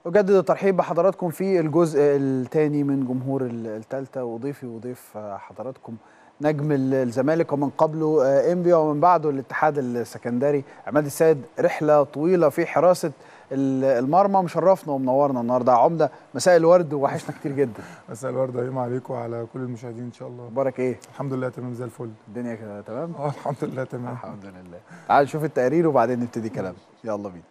أجدد الترحيب بحضراتكم في الجزء الثاني من جمهور الثالثة وضيفي وضيف حضراتكم نجم الزمالك ومن قبله انبيا ومن بعده الاتحاد السكندري عماد السيد رحلة طويلة في حراسة المرمى مشرفنا ومنورنا النهارده عمده مساء الورد وحشنا كتير جدا مساء الورد يا عليكم وعلى كل المشاهدين ان شاء الله اخبارك ايه الحمد لله تمام زي الفل الدنيا كده تمام اه الحمد لله تمام الحمد لله تعال نشوف التقرير وبعدين نبتدي كلام يلا بينا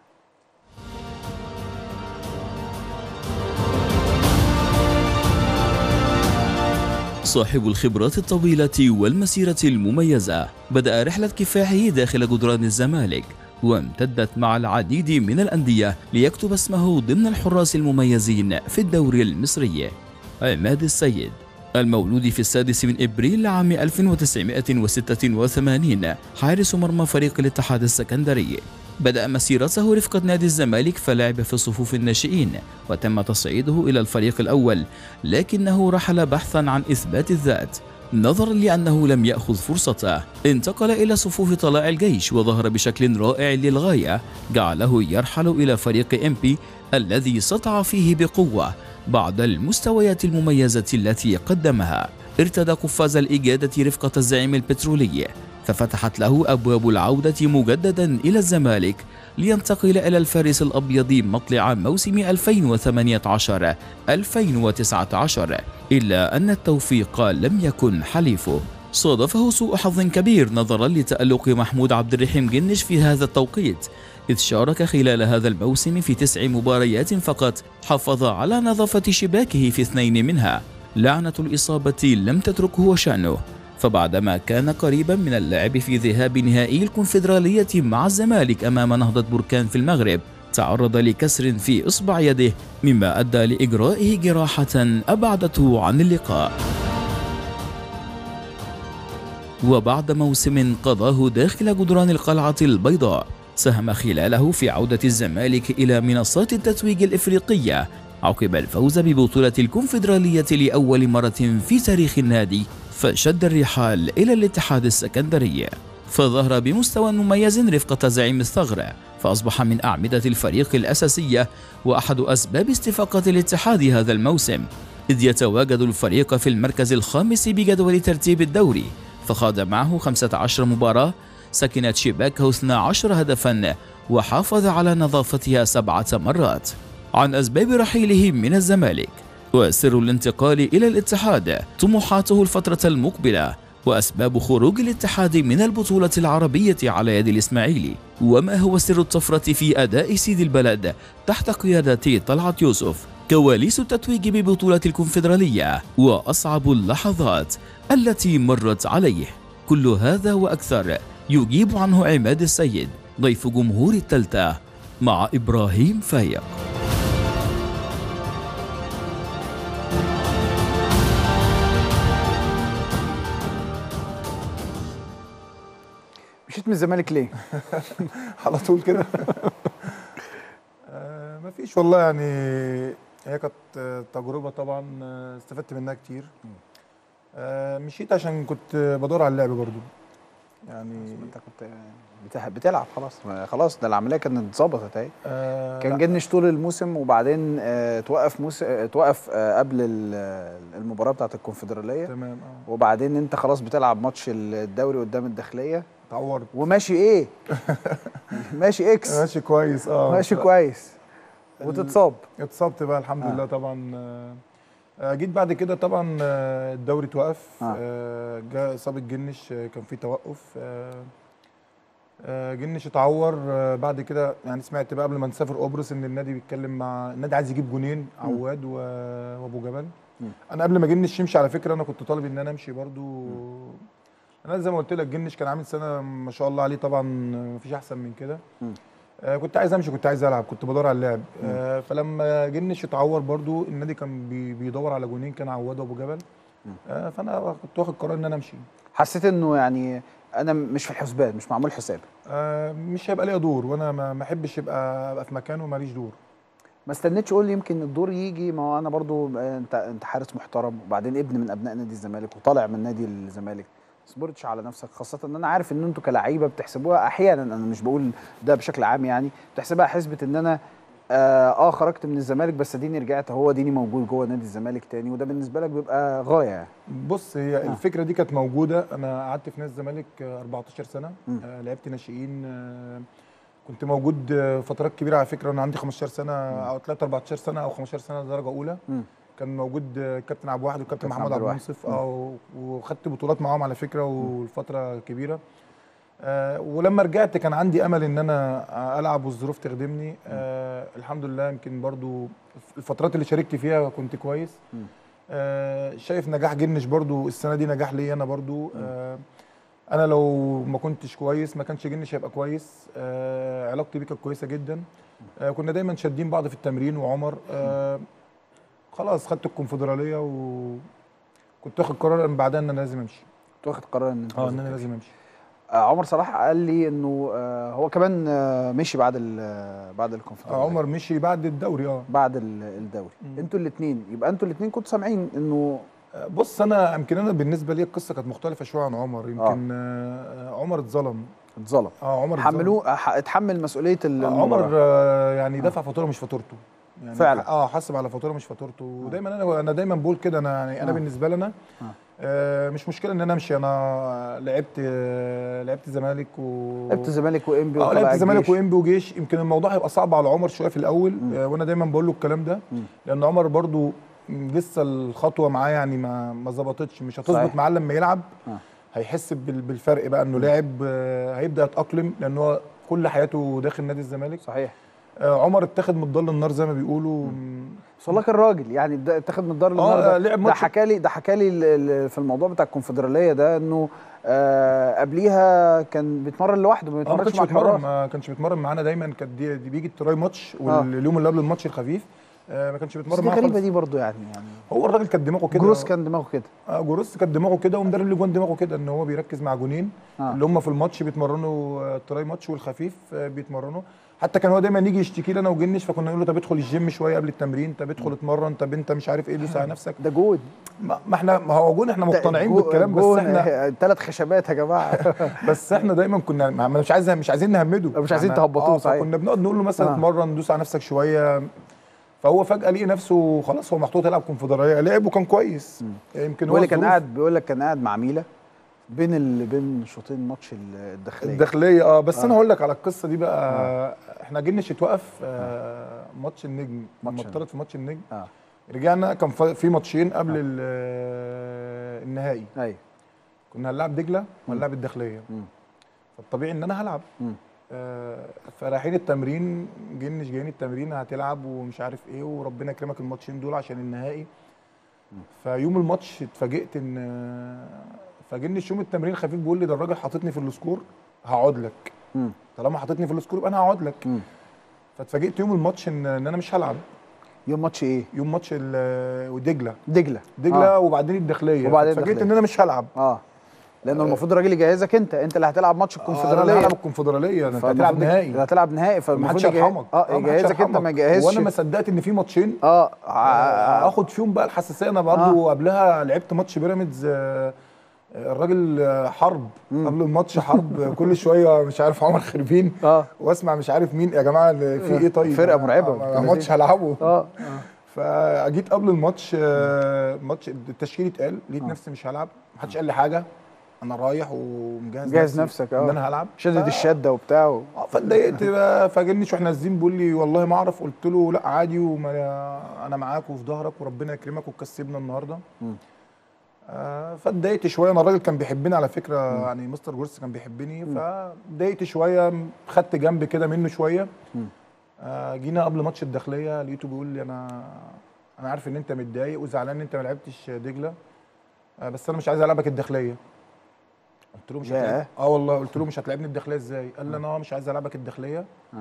صاحب الخبرات الطويلة والمسيرة المميزة بدأ رحلة كفاحه داخل جدران الزمالك وامتدت مع العديد من الأندية ليكتب اسمه ضمن الحراس المميزين في الدوري المصري عماد السيد المولود في السادس من إبريل عام 1986 حارس مرمى فريق الاتحاد السكندري بدأ مسيرته رفقة نادي الزمالك فلعب في صفوف الناشئين وتم تصعيده إلى الفريق الأول لكنه رحل بحثا عن إثبات الذات نظرا لأنه لم يأخذ فرصته انتقل إلى صفوف طلائع الجيش وظهر بشكل رائع للغاية جعله يرحل إلى فريق إمبي الذي سطع فيه بقوة بعد المستويات المميزة التي قدمها ارتدى قفاز الإجادة رفقة الزعيم البترولي ففتحت له أبواب العودة مجددا إلى الزمالك لينتقل إلى الفارس الأبيض مطلع موسم 2018-2019 إلا أن التوفيق لم يكن حليفه صادفه سوء حظ كبير نظرا لتألق محمود عبد الرحيم جنش في هذا التوقيت إذ شارك خلال هذا الموسم في تسع مباريات فقط حافظ على نظافة شباكه في اثنين منها لعنة الإصابة لم تتركه وشأنه فبعدما كان قريبا من اللعب في ذهاب نهائي الكونفدرالية مع الزمالك أمام نهضة بركان في المغرب تعرض لكسر في إصبع يده مما أدى لإجرائه جراحة أبعدته عن اللقاء وبعد موسم قضاه داخل جدران القلعة البيضاء ساهم خلاله في عودة الزمالك إلى منصات التتويج الإفريقية عقب الفوز ببطولة الكونفدرالية لأول مرة في تاريخ النادي فشد الرحال إلى الاتحاد السكندري فظهر بمستوى مميز رفقة زعيم الثغرة فأصبح من أعمدة الفريق الأساسية وأحد أسباب استفاقة الاتحاد هذا الموسم إذ يتواجد الفريق في المركز الخامس بجدول ترتيب الدوري فخاض معه 15 مباراة سكنت شباكه 12 هدفا وحافظ على نظافتها سبعة مرات عن أسباب رحيله من الزمالك وسر الانتقال إلى الاتحاد طموحاته الفترة المقبلة وأسباب خروج الاتحاد من البطولة العربية على يد الإسماعيلي وما هو سر الطفرة في أداء سيد البلد تحت قيادة طلعت يوسف كواليس التتويج ببطولة الكونفدرالية وأصعب اللحظات التي مرت عليه كل هذا وأكثر يجيب عنه عماد السيد ضيف جمهور التالتة مع إبراهيم فايق مشيت من الزمالك ليه؟ على طول كده آه مفيش والله يعني هي كانت تجربه طبعا استفدت منها كتير آه مشيت عشان كنت بدور على اللعب برضو يعني انت كنت بتلعب خلاص خلاص ده العمليه كانت اتظبطت اهي آه كان جنش طول الموسم وبعدين آه توقف موسم آه توقف آه قبل المباراه بتاعت الكونفدراليه تمام اه وبعدين انت خلاص بتلعب ماتش الدوري قدام الداخليه اتعورت وماشي ايه ماشي اكس ماشي كويس اه ماشي كويس وتتصاب اتصبت بقى الحمد آه. لله طبعا آه جيت بعد كده طبعا الدوري توقف آه. آه جاء اصابه جنش كان في توقف آه جنش اتعور بعد كده يعني سمعت بقى قبل ما نسافر قبرص ان النادي بيتكلم مع النادي عايز يجيب جونين عواد وابو جبل م. انا قبل ما جنش يمشي على فكره انا كنت طالب ان انا امشي برضو م. انا زي ما قلت لك جنش كان عامل سنه ما شاء الله عليه طبعا مفيش احسن من كده آه كنت عايز امشي كنت عايز العب كنت بدور على اللعب آه فلما جنش اتعور برضو النادي كان بي بيدور على جونين كان عواد وابو جبل آه فانا كنت واخد قرار ان انا امشي حسيت انه يعني انا مش في الحسبان مش معمول حساب آه مش هيبقى ليا دور وانا ما احبش يبقى ابقى في مكان وماليش دور ما استنيتش قول لي يمكن الدور يجي ما هو انا برضو انت انت حارس محترم وبعدين ابن من ابناء نادي الزمالك وطالع من نادي الزمالك صبرتش على نفسك خاصة ان انا عارف ان انتوا كلعيبة بتحسبوها احيانا انا مش بقول ده بشكل عام يعني بتحسبها حسبة ان انا اه, آه خرجت من الزمالك بس اديني رجعت هو اديني موجود جوه نادي الزمالك تاني وده بالنسبه لك بيبقى غايه يعني بص هي آه. الفكره دي كانت موجوده انا قعدت في نادي الزمالك 14 سنه آه لعبت ناشئين آه كنت موجود فترات كبيره على فكره انا عندي 15 سنه او طلعت 14 سنه او 15 سنه درجه اولى م. كان موجود كابتن عبد الواحد وكابتن محمد عبد المنصف اه وخدت بطولات معاهم على فكره والفتره كبيره آه ولما رجعت كان عندي امل ان انا العب والظروف تخدمني آه الحمد لله يمكن برضو الفترات اللي شاركت فيها كنت كويس آه شايف نجاح جنش برضو السنه دي نجاح ليا انا برضو آه انا لو ما كنتش كويس ما كانش جنش هيبقى كويس آه علاقتي بيه كانت كويسه جدا آه كنا دايما شادين بعض في التمرين وعمر آه خلاص خدت الكونفدراليه وكنت واخد قرار من بعدها ان انا لازم امشي كنت واخد قرار ان اه ان انا لازم امشي آه عمر صلاح قال لي انه آه هو كمان آه مشي بعد بعد الكونفدراليه آه عمر مشي بعد الدوري اه بعد الدوري انتوا الاثنين يبقى انتوا الاثنين كنتوا سامعين انه بص انا يمكن انا بالنسبه لي القصه كانت مختلفه شويه عن عمر يمكن آه. عمر اتظلم اتظلم اه عمر حملوه اتحمل مسؤوليه عمر آه يعني دفع فاتوره مش فاتورته يعني فعلا اه حاسب على فاتوره مش فاتورته ودايما انا انا دايما بقول كده انا يعني انا آه. بالنسبه لي انا آه. آه مش مشكله ان انا امشي انا لعبت آه لعبت زمالك و لعبت زمالك وانبي اه لعبت زمالك وانبي وجيش يمكن الموضوع هيبقى صعب على عمر شويه في الاول آه وانا دايما بقول له الكلام ده م. لان عمر برضو لسه الخطوه معاه يعني ما ما ظبطتش مش هتظبط صحيح. معاه لما يلعب آه. هيحس بال- بالفرق بقى انه لاعب آه، هيبدا يتاقلم لان هو كل حياته داخل نادي الزمالك صحيح آه، عمر اتاخد من الضل النار زي ما بيقولوا بس والله كان راجل يعني ده اتاخد من الدار آه، للنار ده, لعب ده ماتش- حكى لي ده حكى لي ال- ال- في الموضوع بتاع الكونفدراليه ده انه آه قبليها كان بيتمرن لوحده ما اه ما بيتمرنش كانش مع بيتمرن الحراس ما كانش بيتمرن معانا دايما كانت دي, دي بيجي التراي ماتش واليوم اللي قبل الماتش الخفيف آه، ما كانش بس بيتمرن دي معانا غريبه خالص. دي برضو يعني يعني هو الراجل كان دماغه كده جروس كان دماغه كده آه جروس كان دماغه كده ومدرب الاجوان دماغه كده ان هو بيركز مع جونين آه. اللي هم في الماتش بيتمرنوا آه، التراي ماتش والخفيف آه، بيتمرنوا حتى كان هو دايما يجي يشتكي لي انا وجنش فكنا نقول له طب ادخل الجيم شويه قبل التمرين طب ادخل اتمرن طب انت مش عارف ايه دوس على نفسك ده جون ما ما احنا ما هو جون احنا مقتنعين بالكلام بس احنا ثلاث خشبات يا جماعه بس احنا دايما كنا ما ما مش عايز مش عايزين نهمده مش عايزين إحنا- تهبطوه، آه، صحيح. فكنا بنقعد نقول له مثلا آه. اتمرن دوس على نفسك شويه فهو فجاه لقي نفسه خلاص هو محطوط يلعب كونفدراليه لعب وكان كويس يمكن هو بيقول لي كان الظروف- قاعد بيقول لك كان قاعد مع ميلا بين ال... بين شوطين ماتش الداخليه الداخليه اه بس آه. انا هقول لك على القصه دي بقى احنا جنش اتوقف آه ماتش النجم ماتش لما اتطرد في ماتش النجم اه رجعنا كان ف- في ماتشين قبل ال- آه، النهائي ايوه كنا هنلعب دجله وهنلعب الداخليه مم. فالطبيعي ان انا هلعب مم. آه، فرايحين التمرين جنش جايين التمرين هتلعب ومش عارف ايه وربنا يكرمك الماتشين دول عشان النهائي فيوم الماتش اتفاجئت ان آه، فجنش يوم التمرين خفيف بيقول لي ده الراجل حاططني في السكور هقعد لك مم. طالما حاططني في السكور يبقى انا هقعد لك مم. فاتفاجئت يوم الماتش ان ان انا مش هلعب يوم ماتش ايه يوم ماتش ال- ودجله دجله دجله آه. وبعدين الداخليه وبعدين اتفاجئت الداخلية. ان انا مش هلعب اه لانه المفروض الراجل يجهزك انت انت اللي هتلعب ماتش آه، انا الكونفدراليه هلعب الكونفدراليه ده انت فالمفروض هتلعب يج- نهائي هتلعب نهائي فالمفروض محدش يجهز- يرحمك اه محدش يجهزك انت ما يرحمك. يجهزش وانا ما صدقت ان في ماتشين اه آه، ع- اخد فيهم بقى الحساسيه انا برضه قبلها لعبت ماتش بيراميدز آه، آه، الراجل آه، حرب قبل الماتش حرب آه، كل شويه مش عارف عمر خربين اه واسمع مش عارف مين يا جماعه اللي في ايه طيب فرقة مرعبة. آه، آه، ماتش هلعبه اه فجيت قبل الماتش آه، ماتش التشكيل اتقال لقيت نفسي مش هلعب محدش قال لي حاجه انا رايح ومجهز جهز نفسي نفسك، آه. ان انا هلعب شدد ف- الشده وبتاع و... اه فاتضايقت بقى فجنش واحنا نازلين بيقول لي والله ما اعرف قلت له لا عادي وما انا معاك وفي ظهرك وربنا يكرمك وتكسبنا النهارده مم. آه فاتضايقت شويه انا الراجل كان بيحبني على فكره يعني مستر جورس كان بيحبني فاتضايقت شويه خدت جنب كده منه شويه مم. آه جينا قبل ماتش الداخليه لقيته بيقول لي انا انا عارف ان انت متضايق وزعلان ان انت ما لعبتش دجله آه بس انا مش عايز العبك الداخليه قلت له مش ياه. هتلعب اه والله قلت له مش هتلعبني الداخليه ازاي قال لي انا آه مش عايز العبك الداخليه آه.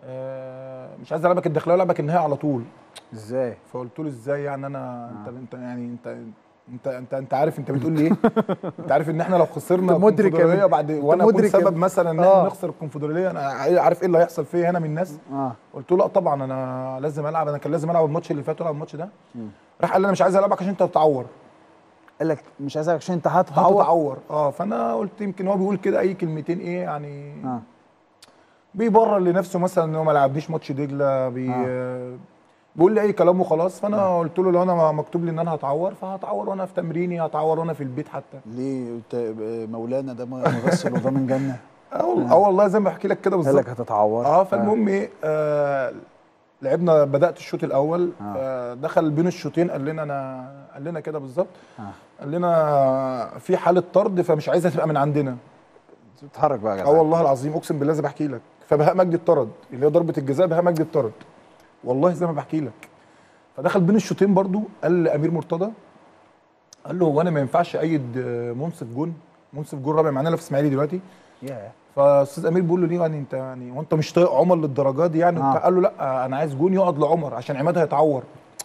آه مش عايز العبك الداخليه والعبك النهائي على طول ازاي فقلت له ازاي يعني انا انت انت يعني انت انت انت انت عارف انت بتقول لي ايه؟ انت عارف ان احنا لو خسرنا أنت مدرك يا الكونفدراليه بنت. بعد أنت وانا اكون مدرك يا سبب بنت. مثلا ان آه. احنا نخسر الكونفدراليه انا عارف ايه اللي هيحصل فيا هنا من الناس اه قلت له لا طبعا انا لازم العب انا كان لازم العب الماتش اللي فات والعب الماتش ده راح قال لي انا مش عايز العبك عشان انت هتتعور قال لك مش عايزك عشان انت هتتعور هتتعور اه فانا قلت يمكن هو بيقول كده اي كلمتين ايه يعني اه بيبرر لنفسه مثلا ان هو ما لعبنيش ماتش دجله بي آه. بيقول لي اي كلام وخلاص فانا آه. قلت له لو انا مكتوب لي ان انا هتعور فهتعور وانا في تمريني هتعور وانا في البيت حتى ليه أنت مولانا ده مغسل وضامن جنه اه وال- آه والله زي ما بحكي لك كده قال بالظبط لك هتتعور اه فالمهم ايه آه لعبنا بدات الشوط الاول آه. آه دخل بين الشوطين قال لنا انا قال لنا كده بالظبط آه. قال لنا في حاله طرد فمش عايزها تبقى من عندنا اتحرك بقى يا اه جدع والله العظيم اقسم بالله زي ما بحكي لك فبهاء مجدي اتطرد اللي هي ضربه الجزاء بهاء مجدي اتطرد والله زي ما بحكي لك فدخل بين الشوطين برضو قال لامير مرتضى قال له هو انا ما ينفعش ايد آه، منصف جون منصف جون رابع معانا في اسماعيلي دلوقتي ياه فاستاذ امير بيقول له ليه يعني انت يعني وانت مش طايق عمر للدرجه دي يعني آه. آه. قال له لا انا عايز جون يقعد لعمر عشان عماد هيتعور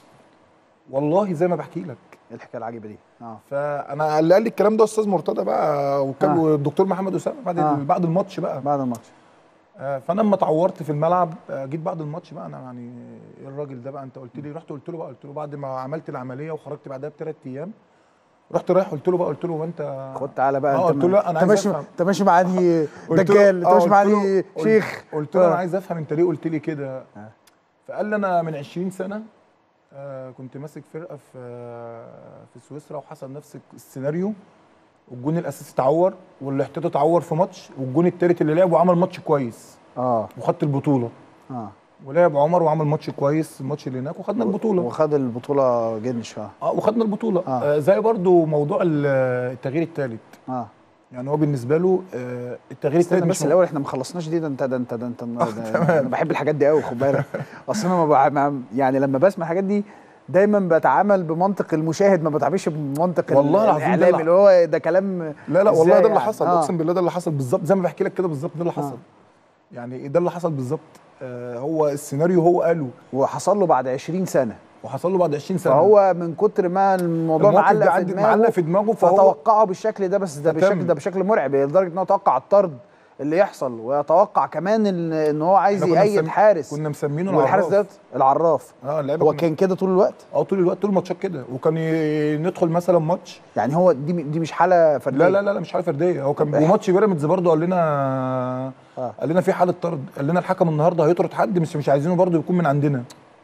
والله زي ما بحكي لك ايه الحكايه العجيبه دي اه فانا اللي قال لي الكلام ده استاذ مرتضى بقى وكان آه. آه. الدكتور محمد اسامه بعد آه. آه. بعد الماتش بقى بعد الماتش آه، فانا لما اتعورت في الملعب آه، جيت بعد الماتش بقى انا يعني ايه الراجل ده بقى انت قلت لي رحت قلت له بقى قلت له بعد ما عملت العمليه وخرجت بعدها بثلاث ايام رحت رايح قلت له بقى قلت له هو انت خد تعالى بقى اه انت قلت له لا انا انت عايز ماشي افهم انت ماشي مع انهي قلت له- دجال انت آه، ماشي مع قلت له- انهي قلت- شيخ قلت له انا آه. عايز افهم انت ليه قلت لي كده آه. فقال لي انا من 20 سنه آه كنت ماسك فرقه في آه في سويسرا وحصل نفس السيناريو والجون الاساسي اتعور واللي احتياطي اتعور في ماتش والجون التالت اللي لعبه عمل ماتش كويس اه وخدت البطوله اه ولعب عمر وعمل ماتش كويس الماتش اللي هناك وخدنا البطوله وخد البطوله جنش اه اه وخدنا البطوله آه. آه. زي برضو موضوع ال- التغيير الثالث اه يعني هو بالنسبه له آه التغيير استنى الثالث بس مش الاول احنا ما خلصناش دي ده انت ده انت ده انت ده انا بحب الحاجات دي قوي خد بالك اصل انا ما بع- ما- يعني لما بسمع الحاجات دي دايما بتعامل بمنطق المشاهد ما بتعاملش بمنطق ال- والله العظيم ده الاعلامي اللي- اللي هو ده كلام لا لا والله إزاي ده اللي يعني؟ حصل آه. اقسم بالله ده اللي حصل بالظبط زي ما بحكي لك كده بالظبط ده اللي حصل يعني ده اللي حصل بالظبط آه هو السيناريو هو قاله وحصل له بعد 20 سنه وحصل له بعد 20 سنه فهو من كتر ما الموضوع الموقف ده معلق في عندي- دماغه معلق في دماغه فهو فتوقعه بالشكل ده بس ده فتم. بالشكل ده بشكل مرعب لدرجه ان هو توقع الطرد اللي يحصل ويتوقع كمان ان ان هو عايز إحنا كنا يأيد مسم- حارس كنا مسمينه والحارس العراف. ده العراف اه اللعيبه هو كنا- كان كده طول الوقت اه طول الوقت طول الماتشات كده وكان ي- ندخل مثلا ماتش يعني هو دي دي مش حاله فرديه لا لا لا لا مش حاله فرديه هو كان طب إح- وماتش بيراميدز برضه قال لنا آه. قال لنا في حاله طرد قال لنا الحكم النهارده هيطرد حد مش مش عايزينه برضه يكون من عندنا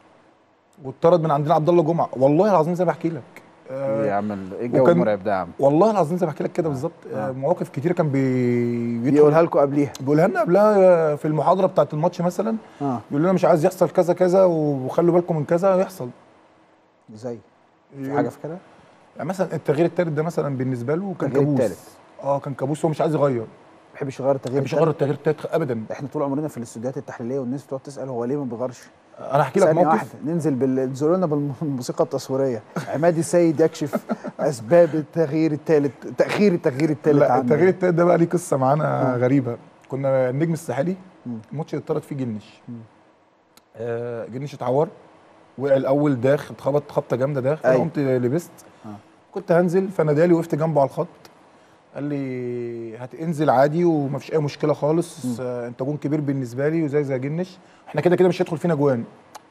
واتطرد من عندنا عبد الله جمعه والله العظيم زي ما بحكي لك ايه يا آه عم ال- ايه الجو وكان- المرعب ده يا عم والله العظيم زي ما بحكي لك كده بالظبط آه. آه مواقف كتيره كان بي بيدخل- بيقولها لكم قبليها بيقولها لنا قبلها في المحاضره بتاعه الماتش مثلا اه يقول لنا مش عايز يحصل كذا كذا وخلوا بالكم من كذا يحصل ازاي في حاجه فاكرها يعني مثلا التغيير الثالث ده مثلا بالنسبه له كان التغيير كابوس التالت. اه كان كابوس هو مش عايز يغير ما بيحبش يغير التغيير مش التالت. يغير التغيير الثالث ابدا احنا طول عمرنا في الاستوديوهات التحليليه والناس بتقعد تسال هو ليه ما بيغيرش انا احكي لك ثانية موقف واحدة ننزل بال... انزلوا لنا بالموسيقى التصويريه عماد السيد يكشف اسباب التغيير الثالث تاخير التغيير الثالث لا التغيير التالت ده بقى ليه قصه معانا غريبه كنا النجم الساحلي مم. الماتش اللي اتطرد فيه جنش آه جنش اتعور وقع الاول داخ اتخبط خبطه جامده داخ فانا أيوة. قمت لبست آه. كنت هنزل فنادالي وقفت جنبه على الخط قال لي هتنزل عادي ومفيش اي مشكله خالص آه انت جون كبير بالنسبه لي وزي زي جنش احنا كده كده مش هيدخل فينا جوان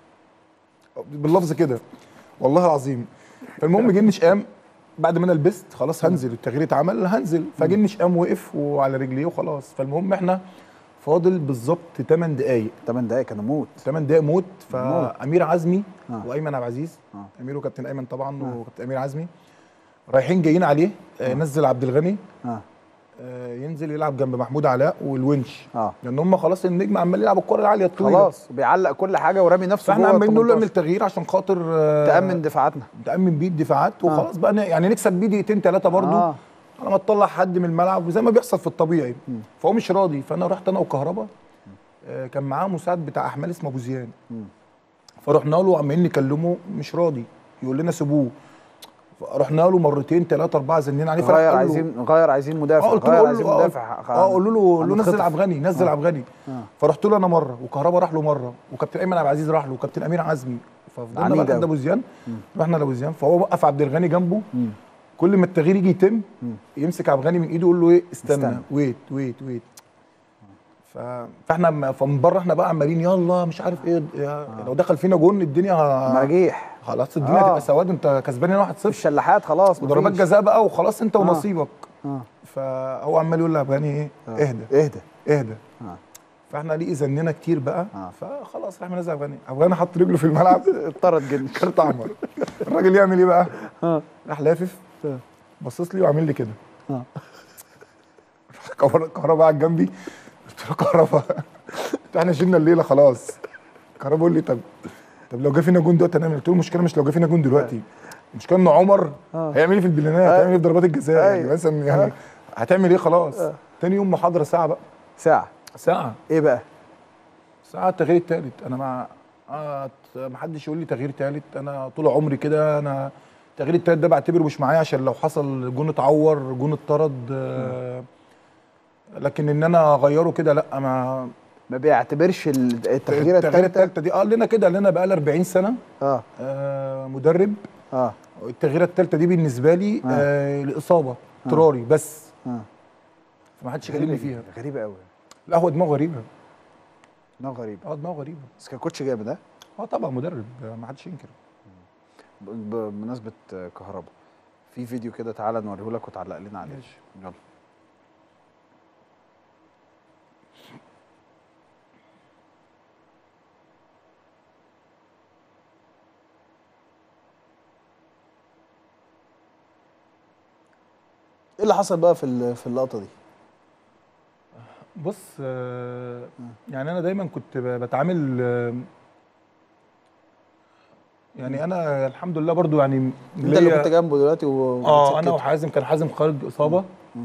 باللفظ كده والله العظيم فالمهم جنش قام بعد ما انا لبست خلاص هنزل التغيير اتعمل هنزل فجنش قام وقف وعلى رجليه وخلاص فالمهم احنا فاضل بالظبط 8 دقايق 8 دقايق كانوا موت 8 دقايق موت موت. فامير عزمي آه. وايمن عبد العزيز آه. امير وكابتن ايمن طبعا آه. وكابتن امير عزمي رايحين جايين عليه آه. نزل عبد الغني اه آه ينزل يلعب جنب محمود علاء والونش اه لان هم خلاص النجم عمال يلعب الكره العاليه الطويله خلاص بيعلق كل حاجه ورامي نفسه فاحنا جوه عمالين نقول له 18. اعمل تغيير عشان خاطر آه تامن دفاعاتنا تامن بيه الدفاعات وخلاص بقى ن- يعني نكسب بيه دقيقتين ثلاثه برضه آه. على ما تطلع حد من الملعب وزي ما بيحصل في الطبيعي مم. فهو مش راضي فانا رحت انا وكهربا آه كان معاه مساعد بتاع احمال اسمه ابو زيان مم. فرحنا له عمالين نكلمه مش راضي يقول لنا سيبوه رحنا له مرتين ثلاثه اربعه زنين عليه فراح غير قال له- عايزين غير عايزين مدافع اه قلت له غير قول عايزين له مدافع اه قول له قول له نزل هنتخطف. عبد الغني نزل آه. عبد الغني آه. فرحت له انا مره وكهربا راح له مره وكابتن ايمن عبد العزيز راح له وكابتن امير عزمي ففضلنا عنيد بقى لحد أوي. ابو زيان مم. رحنا لابو زيان فهو وقف عبد الغني جنبه مم. كل ما التغيير يجي يتم مم. يمسك عبد الغني من ايده يقول له ايه استنى, استنى. استنى. ويت ويت ويت ف... فاحنا م- فمن بره احنا بقى عمالين يلا مش عارف ايه يا... لو دخل فينا جون الدنيا ه... مراجيح خلاص الدنيا آه. هتبقى سواد انت كسبان هنا 1-0 الشلاحات خلاص وضربات مفيش. جزاء بقى وخلاص انت آه. ونصيبك اه فهو عمال يقول لعبد الغني ايه آه. اهدى اهدى اهدى آه. فاحنا ليه زننا كتير بقى آه. فخلاص راح منزل افغاني افغاني حط رجله في الملعب اضطرت جدا كارت احمر الراجل يعمل ايه بقى اه راح لافف آه. بصص لي وعامل لي كده اه كهرباء كهرباء قاعد جنبي قلت له كهرباء قلت له احنا شلنا الليله خلاص كهرباء بيقول لي طب طب لو جه فينا جون دلوقتي هنعمل قلت له المشكله مش لو جه فينا جون دلوقتي المشكله ان عمر آه. هيعمل ايه في البلانات هيعمل ايه في ضربات الجزاء يعني أيوة. مثلا يعني هتعمل ايه خلاص تاني يوم محاضره ساعه بقى ساعه ساعه ايه بقى ساعه التغيير الثالث انا مع آه ما حدش يقول لي تغيير ثالث انا طول عمري كده انا التغيير الثالث ده بعتبره مش معايا عشان لو حصل جون اتعور جون اتطرد آه لكن ان انا اغيره كده لا ما ما بيعتبرش ال- التغييره التغيير الثالثه الثالثه دي قال لنا كده قال لنا بقى لي 40 سنه اه آه مدرب اه التغييره الثالثه دي بالنسبه لي آه الاصابه اضطراري بس اه فما حدش كلمني فيها غريبه قوي لا هو دماغه غريبه نوع غريب اه دماغه غريبه بس كان كوتش جامد ها اه طبعا مدرب آه، ما حدش ينكر ب- بمناسبه كهرباء في فيديو كده تعالى نوريه لك وتعلق لنا عليه ماشي. يلا ايه اللي حصل بقى في ال- في اللقطه دي بص آه، يعني انا دايما كنت ب- بتعامل آه، يعني انا الحمد لله برضو يعني انت اللي ليا- كنت جنبه دلوقتي و اه انا وبتسكته. وحازم كان حازم خارج اصابه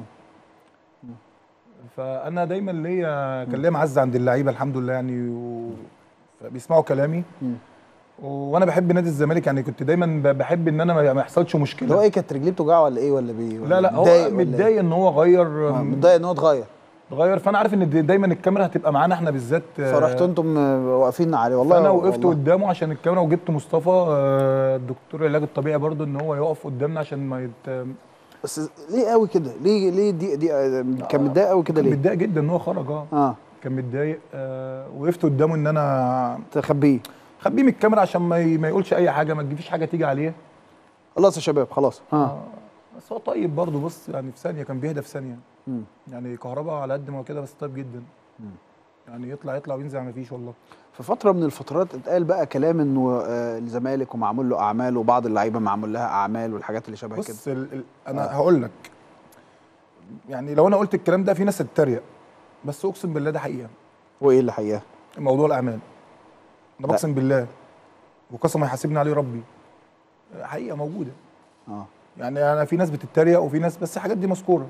فانا دايما ليا كان ليا معزه عند اللعيبه الحمد لله يعني و... فبيسمعوا كلامي مم. وانا بحب نادي الزمالك يعني كنت دايما ب- بحب ان انا ما ما يحصلش اللي هو مشكله ايه كانت رجليه بتوجعه ولا ايه ولا بي ولا لا لا هو متضايق ولا إيه؟ متضايق ان هو غير آه، متضايق ان هو اتغير غير فانا عارف ان دي- دايما الكاميرا هتبقى معانا احنا بالذات آه، فرحتوا انتم آه، واقفين عليه والله فانا وقفت والله. قدامه عشان الكاميرا وجبت مصطفى آه، الدكتور العلاج الطبيعي برضو ان هو يقف قدامنا عشان ما يت... بس ليه قوي كده ليه ليه دي دي آه، كان متضايق قوي كده كان ليه متضايق جدا ان هو خرج اه اه كان متضايق آه وقفت قدامه ان انا تخبيه خبيه من الكاميرا عشان ما, ي... ما يقولش اي حاجه ما تجيبيش حاجه تيجي عليه خلاص يا شباب خلاص اه آه. بس هو طيب برضه بص يعني في ثانيه كان بيهدى في ثانيه مم. يعني كهرباء على قد ما هو كده بس طيب جدا مم. يعني يطلع يطلع وينزل ما فيش والله في فتره من الفترات اتقال بقى كلام انه آه الزمالك ومعمول له اعمال وبعض اللعيبه معمول لها اعمال والحاجات اللي شبه كده بص ال... ال... انا آه. هقول لك يعني لو انا قلت الكلام ده في ناس هتتريق بس اقسم بالله ده حقيقه وايه اللي حقيقه موضوع الاعمال انا لا. بقسم بالله وقسم يحاسبني عليه ربي حقيقه موجوده اه يعني انا في ناس بتتريق وفي ناس بس الحاجات دي مذكوره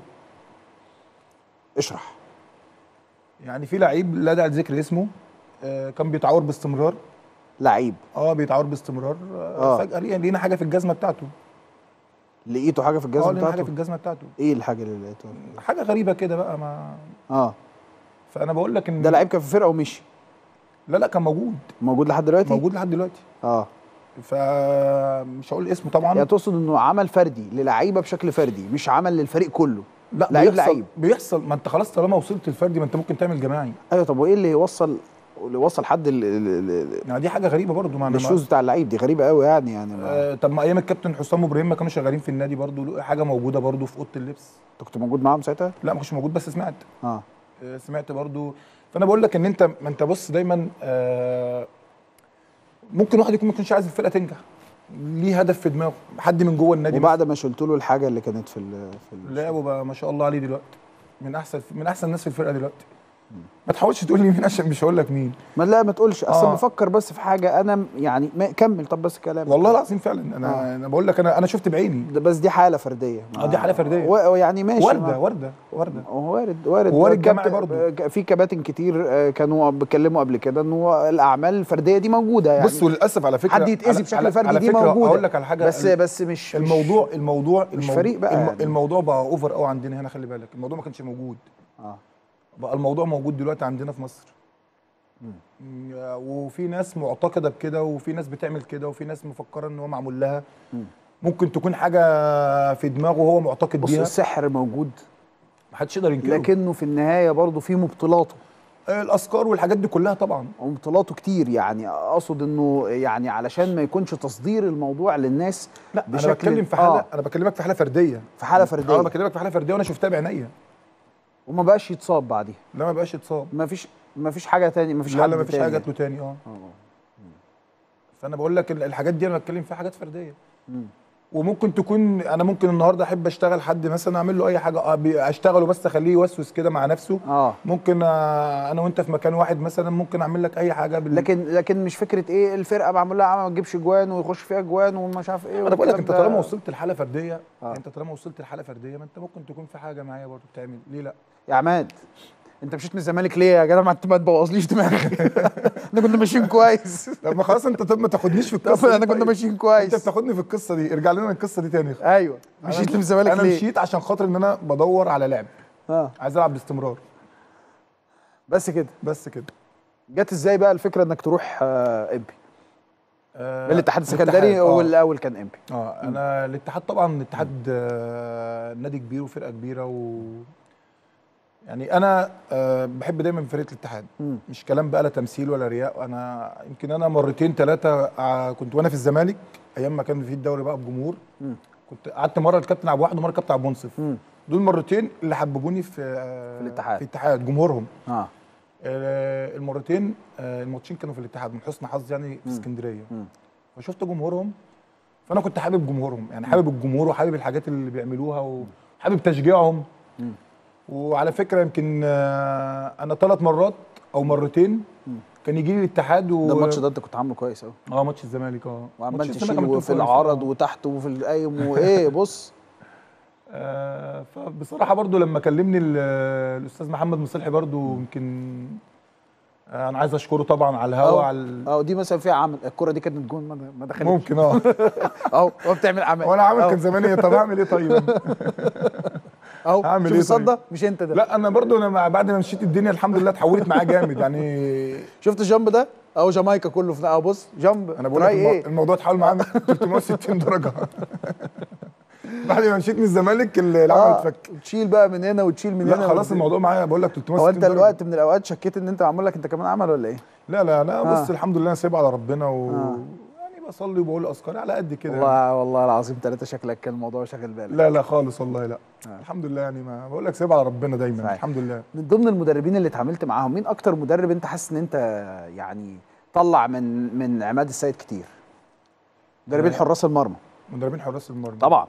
اشرح يعني في لعيب لا داعي لذكر اسمه آه، كان بيتعور باستمرار لعيب اه بيتعور باستمرار آه آه. فجاه لقينا لقينا حاجه في الجزمه بتاعته لقيته حاجه في اه الجزمه لقينا حاجه في بتاعته الجزمه بتاعته ايه الحاجه اللي لقيتها حاجه غريبه كده بقى ما اه فانا بقول لك ان ده لعيب كان في فرقه ومشي لا لا كان موجود موجود لحد دلوقتي موجود لحد دلوقتي اه فمش هقول اسمه طبعا يعني تقصد انه عمل فردي للعيبه بشكل فردي مش عمل للفريق كله لا لعيب بيحصل لعيب. بيحصل ما انت خلاص طالما وصلت الفردي ما انت ممكن تعمل جماعي ايوه طب وايه اللي يوصل اللي وصل حد ال- ال- ال- يعني دي حاجه غريبه برضو ما انا ما- الشوز بتاع اللعيب دي غريبه قوي يعني يعني ما- آه طب ما ايام الكابتن حسام ابراهيم ما كانوا شغالين في النادي برضو حاجه موجوده برضو في اوضه اللبس انت كنت موجود معاهم ساعتها؟ لا ما كنتش موجود بس سمعت اه آه، سمعت برضو فانا بقول لك ان انت ما انت بص دايما آه، ممكن واحد يكون ما يكونش عايز الفرقه تنجح ليه هدف في دماغه حد من جوه النادي وبعد ما شلت له الحاجه اللي كانت في ال في ال- لعبه بقى ما شاء الله عليه دلوقتي من احسن من احسن الناس في الفرقه دلوقتي ما تحاولش تقول لي مين عشان مش هقول لك مين ما لا ما تقولش اصل آه. بفكر بس في حاجه انا م- يعني ما كمل طب بس كلامك والله العظيم فعلا انا آه. انا بقول لك انا انا شفت بعيني ده بس دي حاله فرديه آه، دي حالة فردية. و- يعني ماشي ورده ما- ورده ورده هو وارد وارد وارد كابتن- جماعي برضو. آه، في كباتن كتير آه، كانوا بيتكلموا قبل كده ان هو الاعمال الفرديه دي موجوده يعني بص وللاسف على فكره حد يتأذي على- بشكل على- فردي على دي فكرة موجوده اقول لك على حاجه بس بس مش الموضوع الموضوع مش الموضوع- فريق بقى الم- يعني. الموضوع بقى اوفر قوي عندنا هنا خلي بالك الموضوع ما كانش موجود اه بقى الموضوع موجود دلوقتي عندنا في مصر مم، وفي ناس معتقده بكده وفي ناس بتعمل كده وفي ناس مفكره ان هو معمول لها مم. ممكن تكون حاجه في دماغه هو معتقد بص بيها السحر موجود محدش يقدر ينكره لكنه في النهايه برضه في مبطلاته الاذكار والحاجات دي كلها طبعا ومبطلاته كتير يعني اقصد انه يعني علشان ما يكونش تصدير الموضوع للناس لا انا بشكل- بتكلم في حاله آه. آه. انا بكلمك في حاله فرديه في حاله انا فرديه بكلمك في حاله فرديه وانا شفتها بعينيا وما بقاش يتصاب بعديها لا ما بقاش اتصاب ما فيش مفيش حاجه تاني مفيش لا حد لا مفيش تاني حاجه جات له تاني اه آه. فانا بقول لك ال- الحاجات دي انا بتكلم فيها حاجات فرديه مم. وممكن تكون انا ممكن النهارده احب اشتغل حد مثلا اعمل له اي حاجه آه، بي- اشتغله بس اخليه يوسوس كده مع نفسه اه ممكن آه، انا وانت في مكان واحد مثلا ممكن اعمل لك اي حاجه بال... لكن لكن مش فكره ايه الفرقه معمول لها عمل ما تجيبش جوان ويخش فيها جوان ومش عارف ايه انا بقول لك والكلام انت ده. طالما وصلت لحاله فرديه آه. انت طالما وصلت لحاله فرديه ما انت ممكن تكون في حاجه معايا برضه بتعمل ليه لا يا عماد انت مشيت من الزمالك ليه يا جدع ما انت ما تبوظليش دماغك احنا كنا ماشيين كويس طب ما خلاص انت طب ما تاخدنيش في طب القصه دي احنا كنا طيب. ماشيين انت كويس بتاخدني في القصه دي ارجع لنا القصه دي تاني ايوه مشيت من الزمالك انا ليه مشيت عشان خاطر ان انا بدور على لعب اه عايز العب باستمرار بس كده بس كده جت ازاي بقى الفكره انك تروح آه امبي آه من الاتحاد السكندري آه. والاول كان امبي اه انا الاتحاد طبعا الاتحاد آه نادي كبير وفرقه كبيره و يعني انا آه بحب دايما فرقه الاتحاد مم. مش كلام بقى لا تمثيل ولا رياء انا يمكن انا مرتين ثلاثه آه كنت وانا في الزمالك ايام ما كان في الدوري بقى بجمهور مم. كنت قعدت مره الكابتن عبد الواحد ومره الكابتن عبد المنصف مم. دول مرتين اللي حببوني في آه في الاتحاد. في الاتحاد جمهورهم اه آه، المرتين آه، الماتشين كانوا في الاتحاد من حسن حظ يعني في مم. اسكندريه مم. فشفت جمهورهم فانا كنت حابب جمهورهم يعني حابب الجمهور وحابب الحاجات اللي بيعملوها وحابب تشجيعهم مم. وعلى فكره يمكن آه، انا ثلاث مرات او مرتين مم. كان يجي لي الاتحاد و... ده الماتش ده انت كنت عامله كويس قوي اه ماتش الزمالك اه وعمال ماتش الزمالك تشيل عملته وفي كويس. العرض وتحت وفي القايم وايه بص آه فبصراحه برضو لما كلمني ال- الاستاذ محمد مصلحي برضو يمكن آه، انا عايز اشكره طبعا على الهوا أه. على ال- اه دي مثلا فيها عمل الكره دي كانت جون ما- ما دخلتش ممكن اه اهو هو بتعمل عمل وانا عامل أهو. كان زمان ايه طب اعمل ايه طيب اهو هعمل شوف إيه الصد طيب؟ ده مش انت ده لا انا برضو انا مع- بعد ما مشيت الدنيا الحمد لله اتحولت معاه جامد يعني شفت الجامب ده اهو جامايكا كله في اهو بص جامب انا بقول لك تراي المو- ايه الموضوع اتحول معاه 360 درجه بعد ما مشيت من الزمالك ال- العمل اه اتفك تشيل بقى من هنا وتشيل من هنا لا خلاص وت- الموضوع معايا بقول لك 360 هو انت درجة. الوقت من الاوقات شكيت ان انت معمول لك انت كمان عمل ولا ايه؟ لا لا لا بص آه. الحمد لله انا سايبها على ربنا و آه. يعني بصلي وبقول اذكاري على قد كده يعني. والله والله العظيم ثلاثة شكلك كان الموضوع شاغل بالك لا لا خالص والله لا آه. الحمد لله يعني ما بقول لك سايبها على ربنا دايما صحيح. الحمد لله من ضمن المدربين اللي اتعاملت معاهم مين اكتر مدرب انت حاسس ان انت يعني طلع من من عماد السيد كتير مدربين آه. حراس المرمى مدربين حراس المرمى طبعا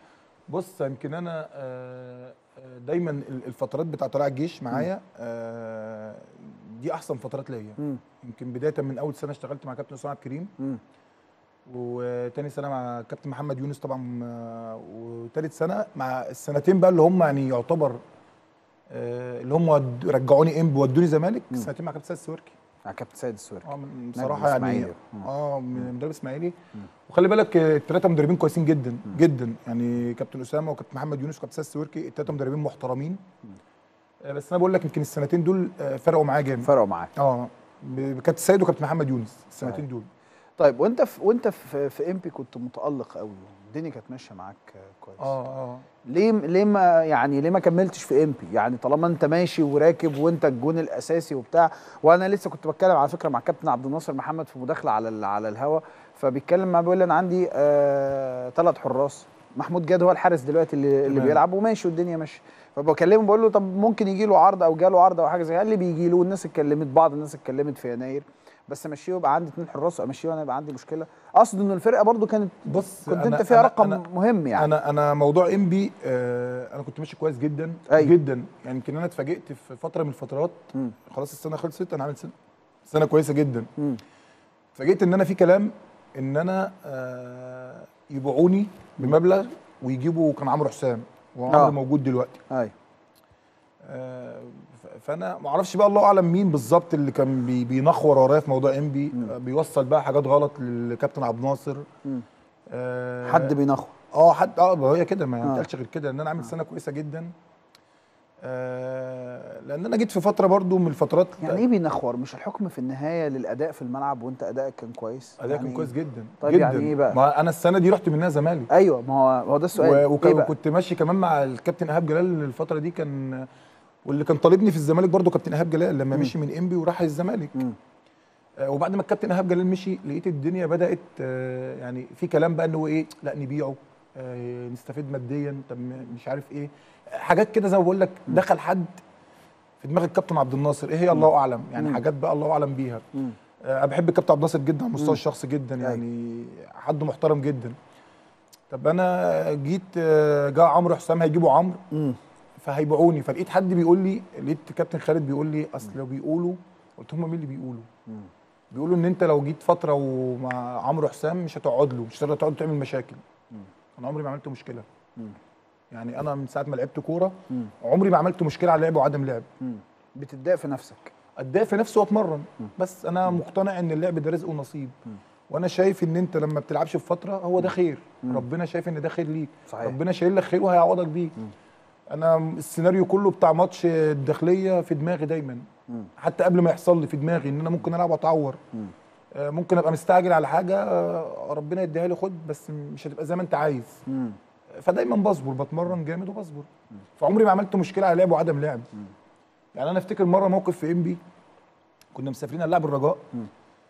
بص يمكن انا آه، آه، دايما ال- الفترات بتاعت طلائع الجيش معايا آه، دي احسن فترات ليا مم. يمكن بدايه من اول سنه اشتغلت مع كابتن اسامه عبد الكريم مم. وتاني سنه مع كابتن محمد يونس طبعا آه، وتالت سنه مع السنتين بقى اللي هم يعني يعتبر آه، اللي هم ود- رجعوني امب ودوني زمالك مم. سنتين مع كابتن سيد السويركي مع كابتن سيد السوري اه من- نجم بصراحه يعني إسماعيلي. مم. اه من مدرب اسماعيلي مم. وخلي بالك آه، الثلاثه مدربين كويسين جدا جدا يعني كابتن اسامه وكابتن محمد يونس وكابتن سيد السويركي الثلاثه مدربين محترمين آه، بس انا بقول لك يمكن السنتين دول آه، فرقوا معايا جامد فرقوا معاك اه ب- كابتن سيد وكابتن محمد يونس السنتين صحيح. دول طيب وانت في وانت في, في امبي كنت متالق قوي الدنيا كانت ماشيه معاك كويس اه اه ليه ليه ما يعني ليه ما كملتش في امبي يعني طالما انت ماشي وراكب وانت الجون الاساسي وبتاع وانا لسه كنت بتكلم على فكره مع كابتن عبد الناصر محمد في مداخله على ال- على الهوا فبيتكلم معاه بيقول لي انا عندي آه ثلاث حراس محمود جاد هو الحارس دلوقتي اللي, اللي تمام. بيلعب وماشي والدنيا ماشيه فبكلمه بقول له طب ممكن يجي له عرض او جاله عرض او حاجه زي قال لي بيجي له والناس اتكلمت بعض الناس اتكلمت في يناير بس امشيه ويبقى عندي اثنين حراس امشيه وانا يبقى عندي مشكله اقصد ان الفرقه برضو كانت بص كنت أنا- انت فيها أنا- رقم أنا- مهم يعني انا انا موضوع ام بي آه انا كنت ماشي كويس جدا أيوة. جدا يعني يمكن انا اتفاجئت في فتره من الفترات مم. خلاص السنه خلصت انا عامل سنه سنه كويسه جدا مم. اتفاجئت ان انا في كلام ان انا آه يبيعوني بمبلغ ويجيبوا كان عمرو حسام وعمرو آه. موجود دلوقتي ايوه آه ف- فانا ما اعرفش بقى الله اعلم مين بالظبط اللي كان بي بينخور ورايا في موضوع ام بي مم. آه بيوصل بقى حاجات غلط للكابتن عبد الناصر مم. آه حد بينخر اه حد اه ما هي كده ما آه. بتقالش غير كده ان انا عامل سنه كويسه جدا آه لان انا جيت في فتره برضو من الفترات يعني ايه بينخور مش الحكم في النهايه للاداء في الملعب وانت ادائك كان كويس اداء يعني كان كويس جدا طيب جدا يعني إيه بقى؟ ما انا السنه دي رحت منها زمالك ايوه ما هو هو ده السؤال و- وك- إيه بقى؟ وكنت ماشي كمان مع الكابتن ايهاب جلال الفتره دي كان واللي كان طالبني في الزمالك برضو كابتن ايهاب جلال لما مم. مشي من انبي وراح الزمالك مم. آه وبعد ما الكابتن ايهاب جلال مشي لقيت الدنيا بدات آه يعني في كلام بقى ان هو ايه لا نبيعه آه نستفيد ماديا طب م- مش عارف ايه حاجات كده زي ما بقول لك دخل حد في دماغ الكابتن عبد الناصر ايه هي الله اعلم يعني مم. حاجات بقى الله اعلم بيها مم. آه، انا بحب الكابتن عبد الناصر جدا على المستوى مم. الشخصي جدا أيوة. يعني حد محترم جدا طب انا جيت آه، جاء عمرو حسام هيجيبوا عمرو مم. فهيبيعوني فلقيت حد بيقول لي لقيت كابتن خالد بيقول لي اصل لو بيقولوا قلت هم مين اللي بيقولوا مم. بيقولوا ان انت لو جيت فتره ومع عمرو حسام مش هتقعد له مش هتقدر تقعد تعمل مشاكل مم. انا عمري ما عملت مشكله مم. يعني انا من ساعه ما لعبت كوره مم. عمري ما عملت مشكله على لعب وعدم لعب مم. بتتضايق في نفسك اتضايق في نفسي واتمرن مم. بس انا مقتنع ان اللعب ده رزق ونصيب مم. وانا شايف ان انت لما بتلعبش في فتره هو ده خير مم. ربنا شايف ان ده خير ليك صحيح ربنا شايل لك خير وهيعوضك بيه مم. انا السيناريو كله بتاع ماتش الداخليه في دماغي دايما مم. حتى قبل ما يحصل لي في دماغي ان انا ممكن العب واتعور مم. آه، ممكن ابقى مستعجل على حاجه آه، ربنا يديها لي خد بس مش هتبقى زي ما انت عايز مم. فدايما بصبر بتمرن جامد وبصبر فعمري ما عملت مشكله على لعب وعدم لعب مم. يعني انا افتكر مره موقف في ام بي كنا مسافرين على لعب الرجاء مم.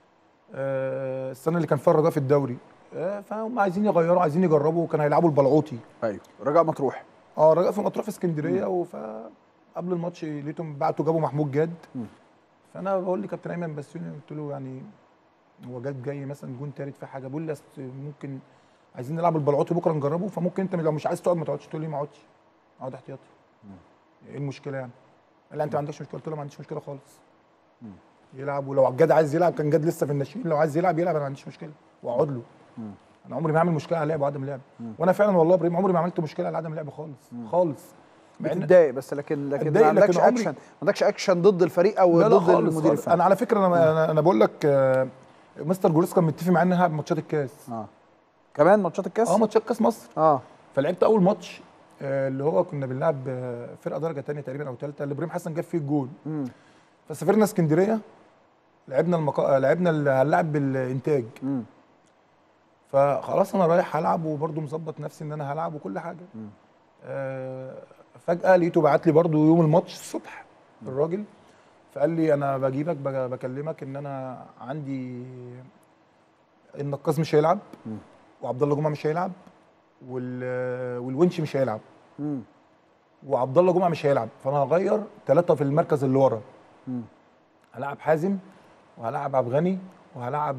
آه السنه اللي كان فيها الرجاء في الدوري آه فهم عايزين يغيروا عايزين يجربوا وكانوا هيلعبوا البلعوطي ايوه رجاء مطروح اه الرجاء في مطروح في اسكندريه وف قبل الماتش لقيتهم بعتوا جابوا محمود جاد مم. فانا بقول لكابتن ايمن بسيوني قلت له يعني هو جاد جاي مثلا جون تالت في حاجه بقول لي أصل ممكن عايزين نلعب البلعوطي بكره نجربه فممكن انت لو مش عايز تقعد ما تقعدش تقول لي ما اقعدش اقعد احتياطي ايه المشكله يعني؟ قال لي انت ما عندكش مشكله قلت له ما عنديش مشكله خالص مم. يلعب ولو جاد عايز يلعب كان جاد لسه في الناشئين لو عايز يلعب يلعب انا ما عنديش مشكله واقعد له مم. انا عمري ما اعمل مشكله على لعب وعدم لعب مم. وانا فعلا والله يا ابراهيم عمري ما عملت مشكله على عدم لعب خالص مم. خالص مع ان بتتضايق بس لكن لكن ما أتضايق، لكن عندكش عمري- اكشن ما عندكش اكشن ضد الفريق او لا لا ضد خالص, المدير خالص. الفني انا على فكره انا انا, أنا بقول لك آه، مستر جوريس كان متفق معايا ان انا هلعب ماتشات الكاس اه كمان ماتشات الكاس اه ماتشات كاس مصر اه فلعبت اول ماتش آه، اللي هو كنا بنلعب آه، فرقه درجه ثانيه تقريبا او ثالثه اللي ابراهيم حسن جاب فيه الجول مم. فسافرنا اسكندريه لعبنا المقا... لعبنا ال- هنلعب بالانتاج مم. فخلاص انا رايح هلعب وبرده مظبط نفسي ان انا هلعب وكل حاجه مم. آه فجاه لقيته بعت لي برده يوم الماتش الصبح الراجل فقال لي انا بجيبك بج- بكلمك ان انا عندي النقاز مش هيلعب مم. وعبد الله جمعه مش هيلعب وال... والونش مش هيلعب مم. وعبد الله جمعه مش هيلعب فانا هغير ثلاثه في المركز اللي ورا مم. هلعب حازم وهلعب عبد الغني وهلعب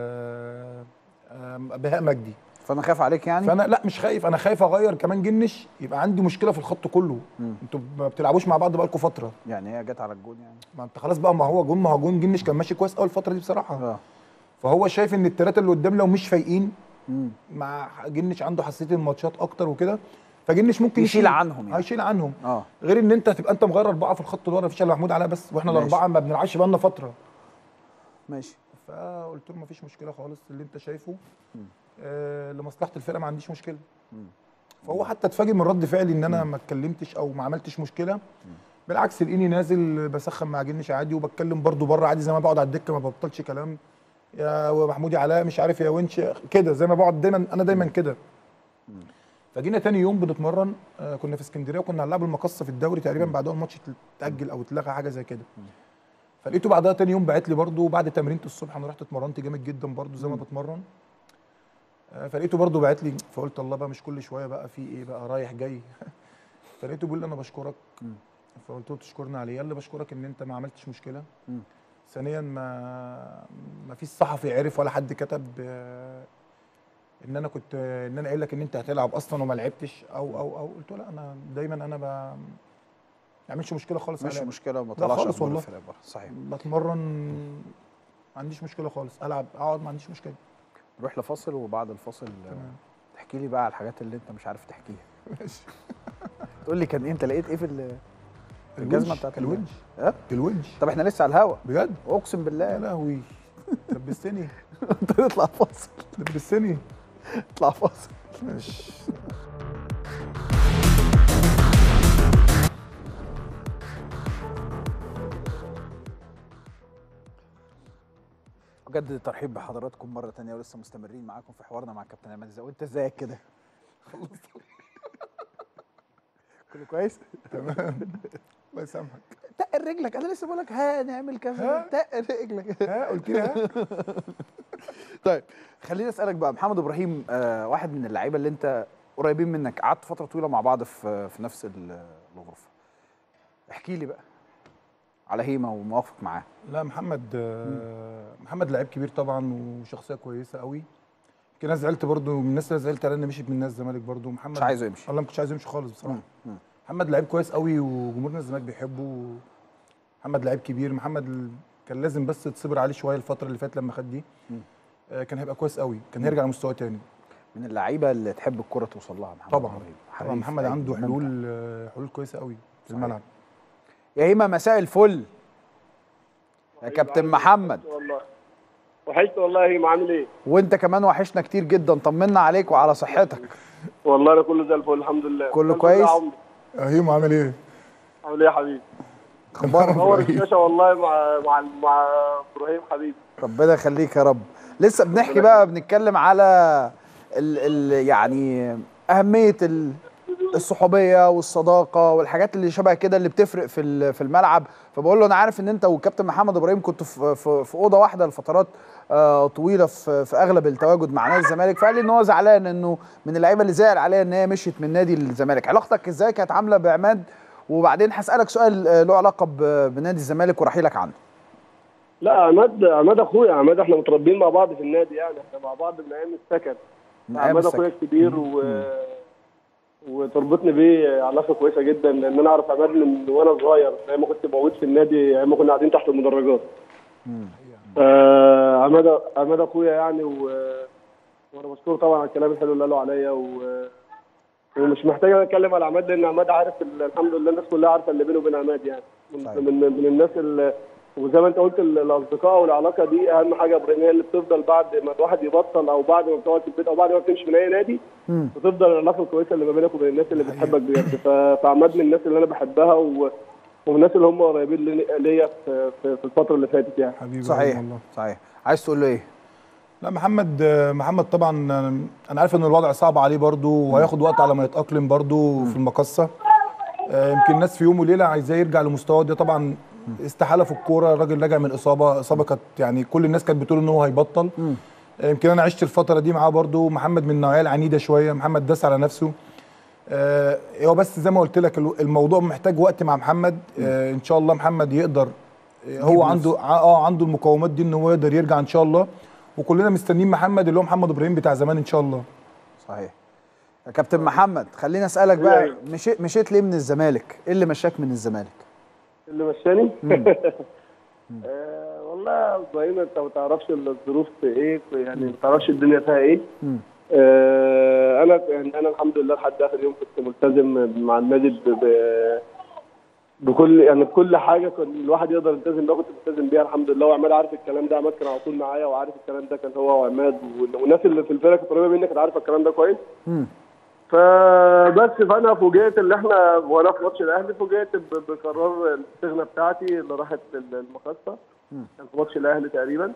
آه، آه، بهاء مجدي فانا خايف عليك يعني فانا لا مش خايف انا خايف اغير كمان جنش يبقى عندي مشكله في الخط كله مم. انتوا ما بتلعبوش مع بعض بقالكم فتره يعني هي جت على الجون يعني ما انت خلاص بقى ما هو جون ما هو جون جنش كان ماشي كويس اول الفتره دي بصراحه اه فهو شايف ان الثلاثه اللي قدام لو مش فايقين مم. مع جنش عنده حساسيه الماتشات اكتر وكده فجنش ممكن يشيل عنهم يعني. هيشيل عنهم اه غير ان انت تبقى انت مغير اربعه في الخط اللي ورا مفيش الا محمود علاء بس واحنا ماشي. الاربعه ما بنلعبش بقالنا فتره ماشي فقلت له مفيش مشكله خالص اللي انت شايفه مم. آه لمصلحه الفرقه ما عنديش مشكله مم. فهو حتى اتفاجئ من رد فعلي ان انا ما اتكلمتش او ما عملتش مشكله بالعكس لقيني نازل بسخن مع جنش عادي وبتكلم برضو بره عادي زي ما بقعد على الدكه ما ببطلش كلام يا محمود يا علاء مش عارف يا ونش كده زي ما بقعد دايما انا دايما كده فجينا تاني يوم بنتمرن آه كنا في اسكندريه وكنا هنلعب المقصه في الدوري تقريبا بعدها الماتش اتاجل او اتلغى حاجه زي كده فلقيته بعدها تاني يوم بعت لي برضو بعد تمرينه الصبح انا رحت اتمرنت جامد جدا برضو زي ما بتمرن آه، فلقيته برضو بعت لي فقلت الله بقى مش كل شويه بقى في ايه بقى رايح جاي فلقيته بيقول لي انا بشكرك مم. فقلت له تشكرني عليه قال لي بشكرك ان انت ما عملتش مشكله مم. ثانيا ما ما فيش صحفي عرف ولا حد كتب آه، ان انا كنت ان انا قايل لك ان انت هتلعب اصلا وما لعبتش او او او قلت له لا انا دايما انا ب ما يعملش مشكله خالص مش عليا. مشكله ما لا طلعش خالص أخبار والله. الفرق بره. صحيح بتمرن ما عنديش مشكله خالص العب اقعد ما عنديش مشكله نروح لفاصل وبعد الفاصل آه، تمام تحكي لي بقى على الحاجات اللي انت مش عارف تحكيها ماشي تقول لي كان إيه؟ انت لقيت ايه في ال- الجزمة بتاعت ال- الونش ها؟ الونش طب احنا لسه على الهوا بجد اقسم يا بالله لهوي لبستني انت نطلع فاصل لبستني اطلع فاصل ماشي بجد ترحيب بحضراتكم مره تانية ولسه مستمرين معاكم في حوارنا مع كابتن عماد الزاوي انت ازيك كده كله كويس تمام الله يسامحك تقل رجلك انا لسه بقول لك ها نعمل كذا ها؟ تقل رجلك ها قلت لي ها طيب خليني اسالك بقى محمد ابراهيم آه واحد من اللعيبه اللي انت قريبين منك قعدت فتره طويله مع بعض في في نفس ال- الغرفه احكي لي بقى على هيما وموافق معاه لا محمد آه، محمد لعيب كبير طبعا وشخصيه كويسه قوي يمكن انا زعلت برضو من الناس اللي زعلت على انه مشي من الناس الزمالك برضو محمد مش عايزه يمشي والله ما كنتش عايزه يمشي خالص بصراحه مم. محمد لعيب كويس قوي وجمهور نادي الزمالك بيحبه محمد لعيب كبير محمد ال- كان لازم بس تصبر عليه شويه الفتره اللي فاتت لما خد دي مم. آه، كان هيبقى كويس قوي كان هيرجع لمستواه تاني من اللعيبه اللي تحب الكره توصل لها محمد طبعا إبراهيم. طبعا حريف، محمد لعيب عنده ممتع. حلول آه، حلول كويسه قوي في صحيح. الملعب يا هيما مساء الفل يا كابتن محمد والله وحشت والله ما عامل ايه وانت كمان وحشنا كتير جدا طمنا عليك وعلى صحتك والله انا كله زي الفل الحمد لله كله الحمد كويس؟ لله يا عمرو. هيم عامل ايه؟ عامل ايه يا حبيبي اخبارك نور الشاشه والله مع مع مع ابراهيم حبيبي ربنا يخليك يا رب لسه بنحكي بقى بنتكلم على ال ال يعني اهميه ال الصحوبيه والصداقه والحاجات اللي شبه كده اللي بتفرق في ال- في الملعب فبقول له انا عارف ان انت والكابتن محمد ابراهيم كنتوا في في, في اوضه واحده لفترات آه، طويله في في اغلب التواجد مع نادي الزمالك فقال لي ان هو زعلان انه من اللعيبه اللي زعل عليها ان هي مشيت من نادي الزمالك علاقتك ازاي كانت عامله بعماد وبعدين هسالك سؤال آه، له علاقه ب- بنادي الزمالك ورحيلك عنه لا عماد عماد اخويا عماد احنا متربيين مع بعض في النادي يعني احنا مع بعض من ايام السكن من أيام عماد السكن. اخويا الكبير و... وتربطني بيه علاقه كويسه جدا لان انا اعرف عماد من وانا صغير ايام ما كنت موجود في النادي ايام ما كنا قاعدين تحت المدرجات آه عماد عماد اخويا يعني و... وانا مشكور طبعا على الكلام الحلو اللي قاله عليا و... ومش محتاج أنا اتكلم على عماد لان عماد عارف ال- الحمد لله الناس كلها عارفه اللي بينه وبين عماد يعني من, صحيح. من, من الناس اللي وزي ما انت قلت ال- الاصدقاء والعلاقه دي اهم حاجه يا ابراهيم هي اللي بتفضل بعد ما الواحد يبطل او بعد ما بتقعد في البيت او بعد ما بتمشي من اي نادي مم. بتفضل العلاقه الكويسه اللي ما بينك وبين الناس اللي بتحبك بجد ف- فعماد من الناس اللي انا بحبها و... ومن الناس اللي هم قريبين لي- ليا في, في, في الفتره اللي فاتت يعني حبيبي صحيح والله صحيح عايز تقول له ايه لا محمد محمد طبعا انا عارف ان الوضع صعب عليه برضو وهياخد وقت على ما يتاقلم برضو في المقصه آه، يمكن الناس في يوم وليله عايزاه يرجع لمستواه ده طبعا استحاله في الكوره الراجل راجع من اصابه اصابه كانت يعني كل الناس كانت بتقول ان هو هيبطل آه، يمكن انا عشت الفتره دي معاه برضو محمد من النوعيه العنيده شويه محمد داس على نفسه آه، هو بس زي ما قلت لك الو- الموضوع محتاج وقت مع محمد آه، ان شاء الله محمد يقدر آه، هو عنده اه عنده المقومات دي ان هو يقدر يرجع ان شاء الله وكلنا مستنيين محمد اللي هو محمد ابراهيم بتاع زمان ان شاء الله صحيح يا كابتن محمد خليني اسالك بقى مشيت مشيت ليه من الزمالك ايه اللي مشاك من الزمالك اللي مشاني آه والله يا ابراهيم انت ما تعرفش الظروف في ايه في- يعني ما تعرفش الدنيا فيها ايه مم. آه انا يعني انا الحمد لله لحد اخر يوم كنت ملتزم مع النادي ب... ب... بكل يعني بكل حاجه كان الواحد يقدر يلتزم بيها كنت ملتزم بيها الحمد لله وعماد عارف الكلام ده عماد كان على طول معايا وعارف الكلام ده كان هو وعماد وال- والناس اللي في الفرقه كانت قريبه مني كانت عارفه الكلام ده كويس مم. فبس فانا فوجئت اللي احنا وانا في ماتش الاهلي فوجئت ب- بقرار الاستغنى بتاعتي اللي راحت لل- المخصصه كان في ماتش الاهلي تقريبا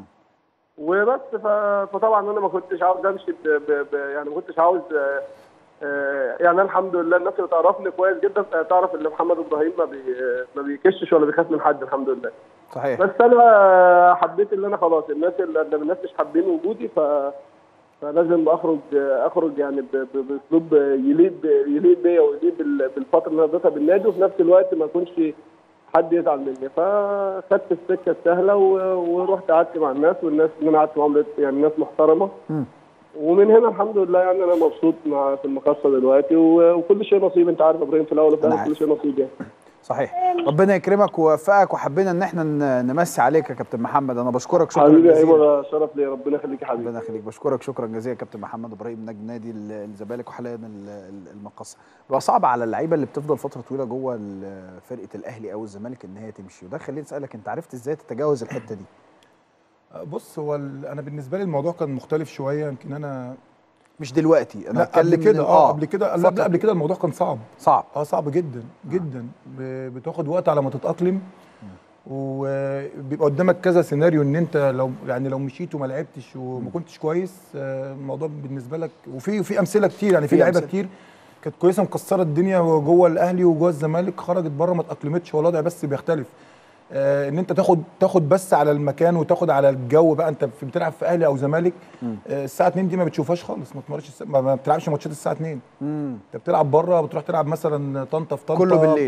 وبس ف- فطبعا انا ما كنتش عاوز امشي ب... ب... ب... يعني ما كنتش عاوز آه، آه، يعني انا الحمد لله الناس اللي تعرفني كويس جدا تعرف ان محمد ابراهيم ما بي... ما بيكشش ولا بيخاف من حد الحمد لله صحيح بس انا حبيت ان انا خلاص الناس اللي اللي الناس مش حابين وجودي ف فلازم اخرج اخرج يعني ب- ب- باسلوب يليق ب- يليق بيا ويليق بال- بالفتره اللي انا قضيتها بالنادي وفي نفس الوقت ما يكونش حد يزعل مني فخدت السكه السهله و- ورحت قعدت مع الناس والناس اللي انا قعدت معاهم لقيت يعني ناس محترمه مم. ومن هنا الحمد لله يعني انا مبسوط مع في المخصصه دلوقتي و- وكل شيء نصيب انت عارف يا ابراهيم في الاول وفي أنا الاخر كل عارف. شيء نصيب يعني صحيح ربنا يكرمك ويوفقك وحبينا ان احنا ن- نمسي عليك يا كابتن محمد انا بشكرك شكرا حبيبي يا جزيلا ايمن شرف لي ربنا يخليك يا حبيبي ربنا يخليك بشكرك شكرا جزيلا كابتن محمد ابراهيم نجم نادي ال- الزمالك وحاليا ال- ال- المقصه بيبقى صعب على اللعيبه اللي بتفضل فتره طويله جوه ال- فرقه الاهلي او الزمالك ان هي تمشي وده خليني اسالك انت عرفت ازاي تتجاوز الحته دي بص هو ال- انا بالنسبه لي الموضوع كان مختلف شويه يمكن انا مش دلوقتي انا لا قبل بتكلم كده من- اه قبل كده لا فترة. قبل كده الموضوع كان صعب صعب اه صعب جدا جدا ب- بتاخد وقت على ما تتاقلم وبيبقى قدامك كذا سيناريو ان انت لو يعني لو مشيت وما لعبتش وما كنتش كويس آه، الموضوع بالنسبه لك وفي في امثله كتير يعني في في لعيبه أمثلة. كتير كانت كويسه مكسره الدنيا جوه الاهلي وجوه الزمالك خرجت بره ما تاقلمتش هو الوضع بس بيختلف آه ان انت تاخد تاخد بس على المكان وتاخد على الجو بقى انت في- بتلعب في اهلي او زمالك آه الساعه 2 دي ما بتشوفهاش خالص ما تمرش الس- ما ما بتلعبش ماتشات الساعه 2 مم. انت بتلعب بره بتروح تلعب مثلا طنطا في طنطا كله بالليل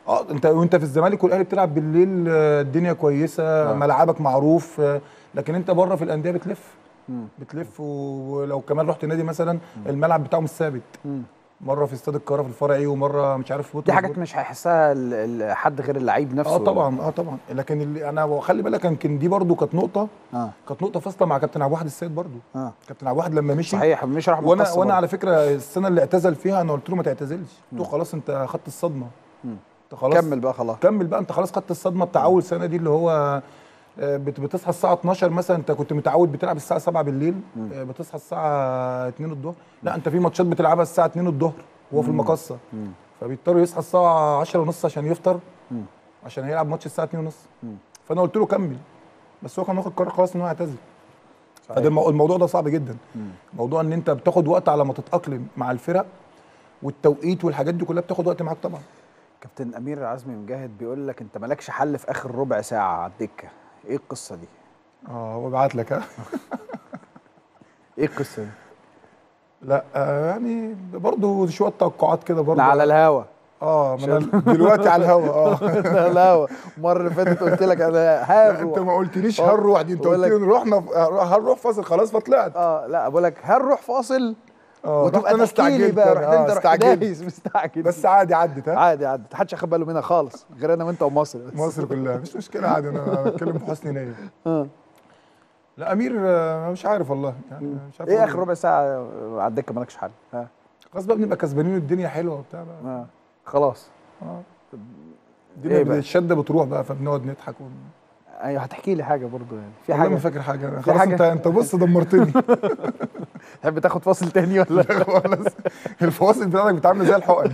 اه انت وانت في الزمالك والاهلي بتلعب بالليل آه، الدنيا كويسه آه. آه. ملعبك معروف آه، لكن انت بره في الانديه بتلف بتلف و- ولو كمان رحت نادي مثلا الملعب بتاعه مش ثابت مره في استاد القاهره في الفرعي ومره مش عارف في دي حاجات مش هيحسها ال- ال- حد غير اللعيب نفسه اه طبعا اه طبعا لكن اللي انا خلي بالك يمكن دي برضو كانت نقطه اه كانت نقطه فاصله مع كابتن عبد الواحد السيد برضو اه كابتن عبد الواحد لما مشي صحيح مش راح وانا مختص وانا برضه. على فكره السنه اللي اعتزل فيها انا قلت له ما تعتزلش قلت له خلاص انت خدت الصدمه انت خلاص كمل بقى خلاص كمل بقى انت خلاص خدت الصدمه بتاع اول سنه دي اللي هو آه، بت- بتصحى الساعه 12 مثلا انت كنت متعود بتلعب الساعه 7 بالليل آه، بتصحى الساعه 2 الظهر لا انت في ماتشات بتلعبها الساعه 2 الظهر وهو في المقصه فبيضطر يصحى الساعه 10 ونص عشان يفطر عشان هيلعب ماتش الساعه 2 ونص فانا قلت له كمل بس هو كان واخد قرار خلاص ان هو يعتزل فده المو- الموضوع ده صعب جدا موضوع ان انت بتاخد وقت على ما تتاقلم مع الفرق والتوقيت والحاجات دي كلها بتاخد وقت معاك طبعا كابتن امير عزمي مجاهد بيقول لك انت مالكش حل في اخر ربع ساعه على الدكه ايه القصه دي اه هو بعت لك ها ايه القصه دي لا آه يعني برضه شويه توقعات كده برضه احنا على الهوا اه ما انا دلوقتي على الهوا اه احنا على الهوا المره اللي فاتت قلت لك انا لا، انت هروح ما قلتليش آه. هنروح دي انت بقول قلت لك- لي رحنا هنروح فاصل خلاص فطلعت اه لا بقول لك هنروح فاصل اه رحت وتبقى انا تحكي لي استعجلت بقى أنا، رحت آه، انت رحت استعجلت دايس مستعجل بس عادي عدت ها عادي عادي محدش اخد باله منها خالص غير انا وانت ومصر بس مصر كلها مش مشكله عادي انا بتكلم بحسن نيه آه. لا امير آه، مش عارف والله يعني مش عارف ايه أقول اخر ربع ساعه على الدكه مالكش حل ها خلاص بقى بنبقى كسبانين الدنيا حلوه وبتاع بقى آه. خلاص اه إيه الدنيا بقى؟ الشده بتروح بقى فبنقعد نضحك و... ايوه هتحكي لي حاجه برضو يعني في والله حاجه ما فاكر حاجه أنا في خلاص حاجة؟ انت انت بص دمرتني تحب تاخد فاصل تاني ولا خلاص الفواصل بتاعتك بتعمل زي الحقن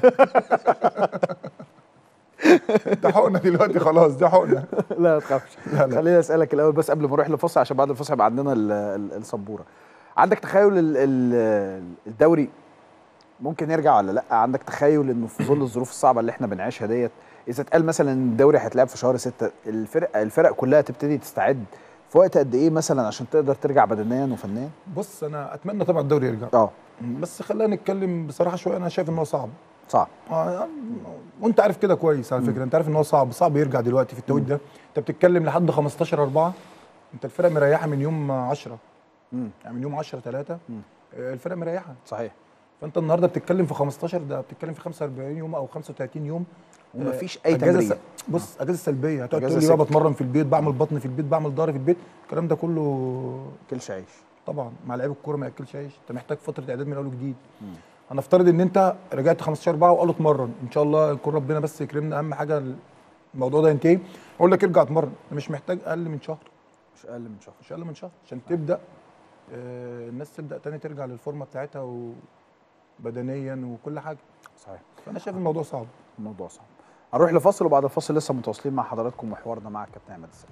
انت حقنه دلوقتي خلاص دي حقنه لا ما تخافش لا، لا. خليني اسالك الاول بس قبل ما نروح للفاصل عشان بعد الفاصل يبقى عندنا ال- ال- السبوره عندك تخيل ال- ال- الدوري ممكن يرجع ولا لا عندك تخيل انه في ظل الظروف الصعبه اللي احنا بنعيشها ديت اذا اتقال مثلا ان الدوري هيتلعب في شهر ستة الفرق الفرق كلها تبتدي تستعد في وقت قد ايه مثلا عشان تقدر ترجع بدنيا وفنيا بص انا اتمنى طبعا الدوري يرجع اه بس خلينا نتكلم بصراحه شويه انا شايف ان هو صعب صعب آه، وانت عارف كده كويس على فكره انت عارف ان هو صعب صعب يرجع دلوقتي في التوقيت ده انت بتتكلم لحد 15 4 انت الفرق مريحه من يوم 10 مم. يعني من يوم 10 3 الفرق مريحه صحيح فانت النهارده بتتكلم في 15 ده بتتكلم في 45 يوم او 35 يوم ومفيش آه، اي أجازة تمرين س- بص اجازه سلبيه هتقعد أجازة تقول لي بقى سك. بتمرن في البيت بعمل بطن في البيت بعمل ظهر في البيت الكلام ده كله كلش عيش طبعا مع لعيب الكوره ما ياكلش عيش انت محتاج فتره اعداد من اول وجديد هنفترض ان انت رجعت 15 4 وقالوا اتمرن ان شاء الله يكون ربنا بس يكرمنا اهم حاجه الموضوع ده ينتهي اقول لك ارجع اتمرن مش محتاج اقل من شهر مش اقل من شهر مش اقل من شهر عشان تبدا آه الناس تبدا تاني ترجع للفورمه بتاعتها وبدنيا وكل حاجه صحيح فانا شايف الموضوع صعب الموضوع صعب هنروح لفاصل وبعد الفاصل لسه متواصلين مع حضراتكم وحوارنا مع الكابتن احمد السيد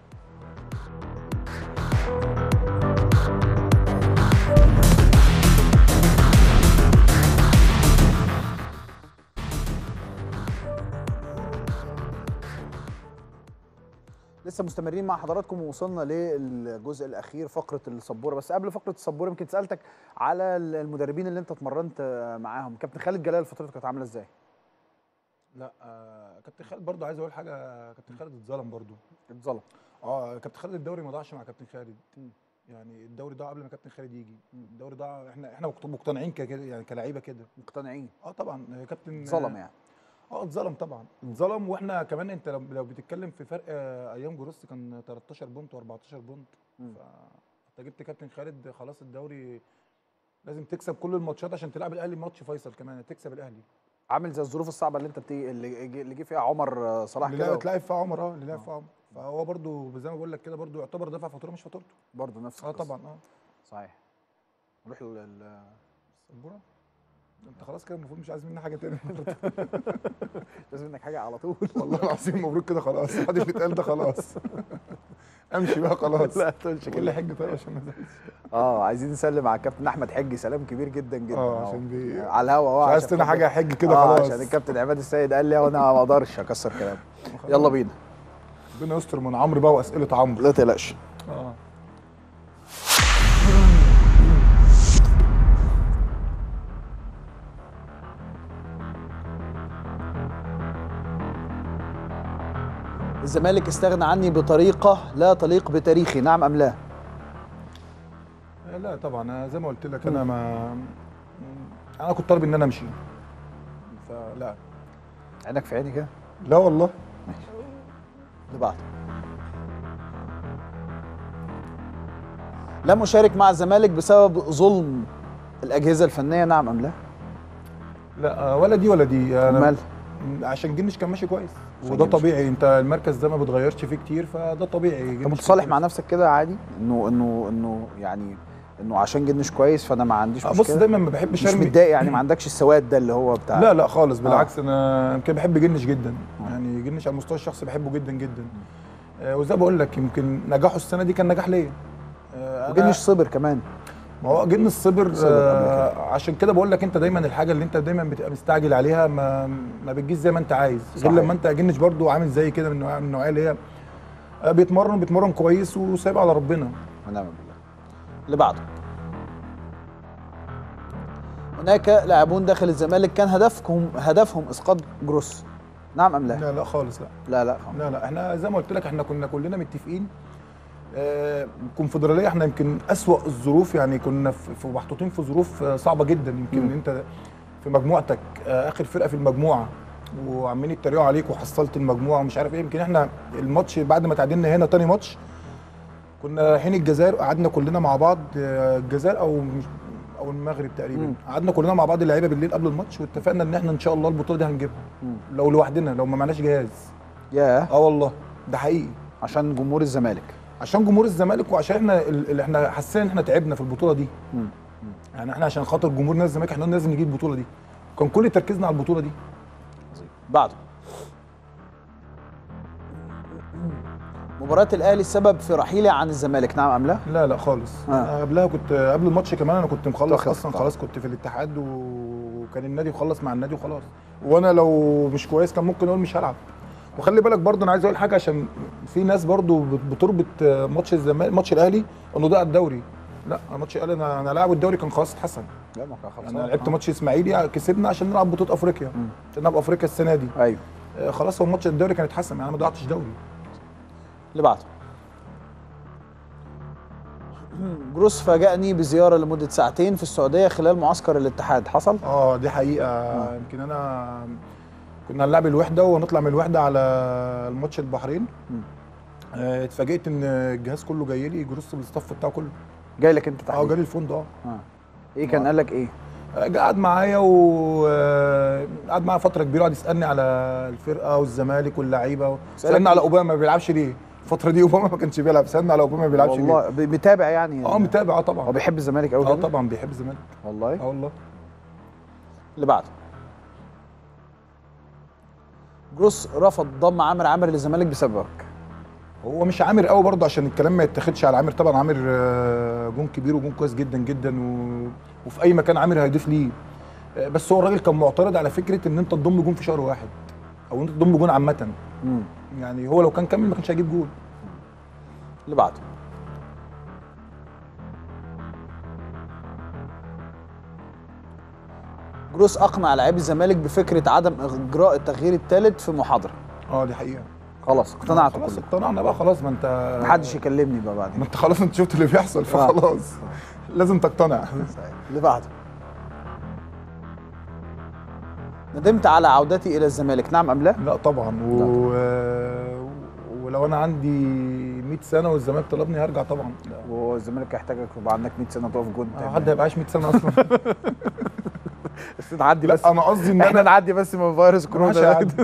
لسه مستمرين مع حضراتكم ووصلنا للجزء الاخير فقره السبوره بس قبل فقره السبوره يمكن سالتك على المدربين اللي انت اتمرنت معاهم كابتن خالد جلال فترته كانت عامله ازاي لا آه كابتن خالد برضو عايز اقول حاجه كابتن خالد اتظلم برضو اتظلم اه كابتن خالد الدوري ما ضاعش مع كابتن خالد يعني الدوري ضاع قبل ما كابتن خالد يجي الدوري ضاع احنا احنا مقتنعين كده يعني كلاعيبه كده مقتنعين اه طبعا آه، كابتن اتظلم يعني اه اتظلم طبعا اتظلم واحنا كمان انت لو, لو بتتكلم في فرق آه، ايام جروس كان 13 بونت و14 بونت مم. فانت جبت كابتن خالد خلاص الدوري لازم تكسب كل الماتشات عشان تلعب الاهلي ماتش فيصل كمان تكسب الاهلي عامل زي الظروف الصعبه اللي انت بتيجي اللي جه- اللي جه فيها عمر آه، صلاح اللي كده لعب تلعب فيها عمر اه اللي لعب فيها عمر فهو برضو زي ما بقول لك كده برضو يعتبر دفع فاتوره مش فاتورته برضه نفس اه القصة. طبعا اه صحيح نروح لل السبوره انت خلاص كده المفروض مش عايز مني حاجه تاني لازم منك حاجه على طول والله العظيم مبروك كده خلاص بعد اللي اتقال ده خلاص امشي بقى خلاص لا تقولش كل كده حاجه طيب عشان ما أزعلش. اه عايزين نسلم على الكابتن احمد حجي سلام كبير جدا جدا اه أهو. عشان بي- على الهوا اه مش عايز عشان تاني حاجه خاطر- حج كده اه خلاص عشان الكابتن عماد السيد قال لي وانا ما اقدرش اكسر كلامه يلا بينا ربنا يستر من عمرو بقى واسئله عمرو لا تقلقش اه الزمالك استغنى عني بطريقه لا تليق بتاريخي نعم ام لا لا طبعا أنا زي ما قلت لك انا ما انا كنت طالب ان انا امشي فلا عينك في عيني كده لا والله اللي بعده لم أشارك مع الزمالك بسبب ظلم الأجهزة الفنية نعم أم لا؟ لا آه، ولا دي ولا دي انا أمال عشان جنش كان ماشي كويس عشان وده جنش. طبيعي انت المركز ده ما بتغيرش فيه كتير فده طبيعي أنت متصالح مع نفسك كده عادي؟ إنه إنه إنه يعني إنه عشان جنش كويس فأنا ما عنديش آه، مشكلة بص دايما ما بحبش مش ارمي متضايق يعني ما عندكش السواد ده اللي هو بتاع لا لا خالص بالعكس انا يمكن بحب جنش جدا يعني جنش على المستوى الشخصي بحبه جدا جدا آه، وزي ما بقول لك يمكن نجاحه السنه دي كان نجاح ليا آه، أنا- وجنش صبر كمان ما هو جن الصبر صبر قبل آه عشان كده بقول لك انت دايما الحاجه اللي انت دايما بتبقى مستعجل عليها ما ما بتجيش زي ما انت عايز غير صحيح. لما انت جنش برضو عامل زي كده من النوع- من النوعيه اللي هي آه، بيتمرن بيتمرن كويس وسايب على ربنا ونعم بالله اللي بعده هناك لاعبون داخل الزمالك كان هدفهم هدفهم اسقاط جروس نعم ام لا؟ لا لا خالص لا لا لا لا لا احنا زي ما قلت لك احنا كنا كلنا متفقين آه، الكونفدراليه احنا يمكن اسوأ الظروف يعني كنا في في- محطوطين في ظروف آه، صعبه جدا يمكن مم. انت في مجموعتك آه، اخر فرقه في المجموعه وعمالين يتريقوا عليك وحصلت المجموعه ومش عارف ايه يمكن احنا الماتش بعد ما تعادلنا هنا تاني ماتش كنا رايحين الجزائر قعدنا كلنا مع بعض آه، الجزائر او مش- او المغرب تقريبا مم. قعدنا كلنا مع بعض اللعيبه بالليل قبل الماتش واتفقنا ان احنا ان شاء الله البطوله دي هنجيبها مم. لو لوحدنا لو ما معناش جهاز ياه اه والله ده حقيقي عشان جمهور الزمالك عشان جمهور الزمالك وعشان احنا اللي احنا حاسين ان احنا تعبنا في البطوله دي مم. يعني احنا عشان خاطر جمهور نادي الزمالك احنا لازم نجيب البطوله دي كان كل تركيزنا على البطوله دي بعده مباراة الأهلي السبب في رحيلي عن الزمالك نعم أم لا؟ لا لا خالص آه. آه. قبلها كنت قبل الماتش كمان انا كنت مخلص تخلص اصلا طبعا. خلاص كنت في الاتحاد وكان النادي مخلص مع النادي وخلاص وانا لو مش كويس كان ممكن اقول مش هلعب وخلي بالك برضه انا عايز اقول حاجه عشان في ناس برضه بت- بتربط آه، ماتش الزمالك ماتش الاهلي انه ضيع الدوري لا أنا ماتش الاهلي انا انا لاعب الدوري كان خلاص اتحسن لا ما كان خلصان انا لعبت ماتش اسماعيلي كسبنا عشان نلعب بطوله افريقيا عشان نلعب افريقيا السنه دي أيوه آه، خلاص هو ماتش الدوري كان اتحسن يعني أنا ما ضيعتش دوري اللي بعده جروس فاجأني بزيارة لمدة ساعتين في السعودية خلال معسكر الاتحاد حصل؟ اه دي حقيقه يمكن انا كنا هنلعب الوحده ونطلع من الوحده على الماتش البحرين مم. آه، اتفاجئت ان الجهاز كله جاي لي جروس بالاستاف بتاعه كله جاي لك أنت اه تحديدا جالي الفندق اه آه. إيه كان قال لك إيه؟ آه، قعد معايا وقعد معايا فتره كبيره قعد يسالني على الفرقه والزمالك واللعيبه سالني على اوباما ما بيلعبش ليه الفتره دي اوباما ما كانش بيلعب سالني على اوباما ما بيلعبش ليه والله ب- متابع يعني اه متابع اه هو طبعا بيحب الزمالك قوي اه كده؟ طبعا بيحب الزمالك والله اه والله اللي بعده جروس رفض ضم عامر عامر للزمالك بسببك هو مش عامر قوي برضه عشان الكلام ما يتاخدش على عامر طبعا عامر آه، جون كبير وجون كويس جدا جدا و... وفي اي مكان عامر هيضيف ليه آه، بس هو الراجل كان معترض على فكره ان انت تضم جون في شهر واحد او انت تضم جون عامه مم. يعني هو لو كان كمل ما كانش هيجيب جول اللي بعده جروس اقنع لاعبي الزمالك بفكره عدم اجراء التغيير الثالث في محاضره اه دي حقيقه خلاص اقتنعت خلاص كله اقتنعنا بقى خلاص ما انت محدش يكلمني بقى ما بعدين انت خلاص انت شفت اللي بيحصل فخلاص لازم تقتنع اللي بعده ندمت على عودتي الى الزمالك نعم ام لا لا طبعا و... ولو انا عندي 100 سنه والزمالك طلبني هرجع طبعا لا. والزمالك هيحتاجك يبقى عندك 100 سنه تقف جون آه، حد هيبقاش 100 سنه اصلا بس نعدي بس لا انا قصدي ان احنا انا نعدي بس من فيروس مش كورونا ده هعدي.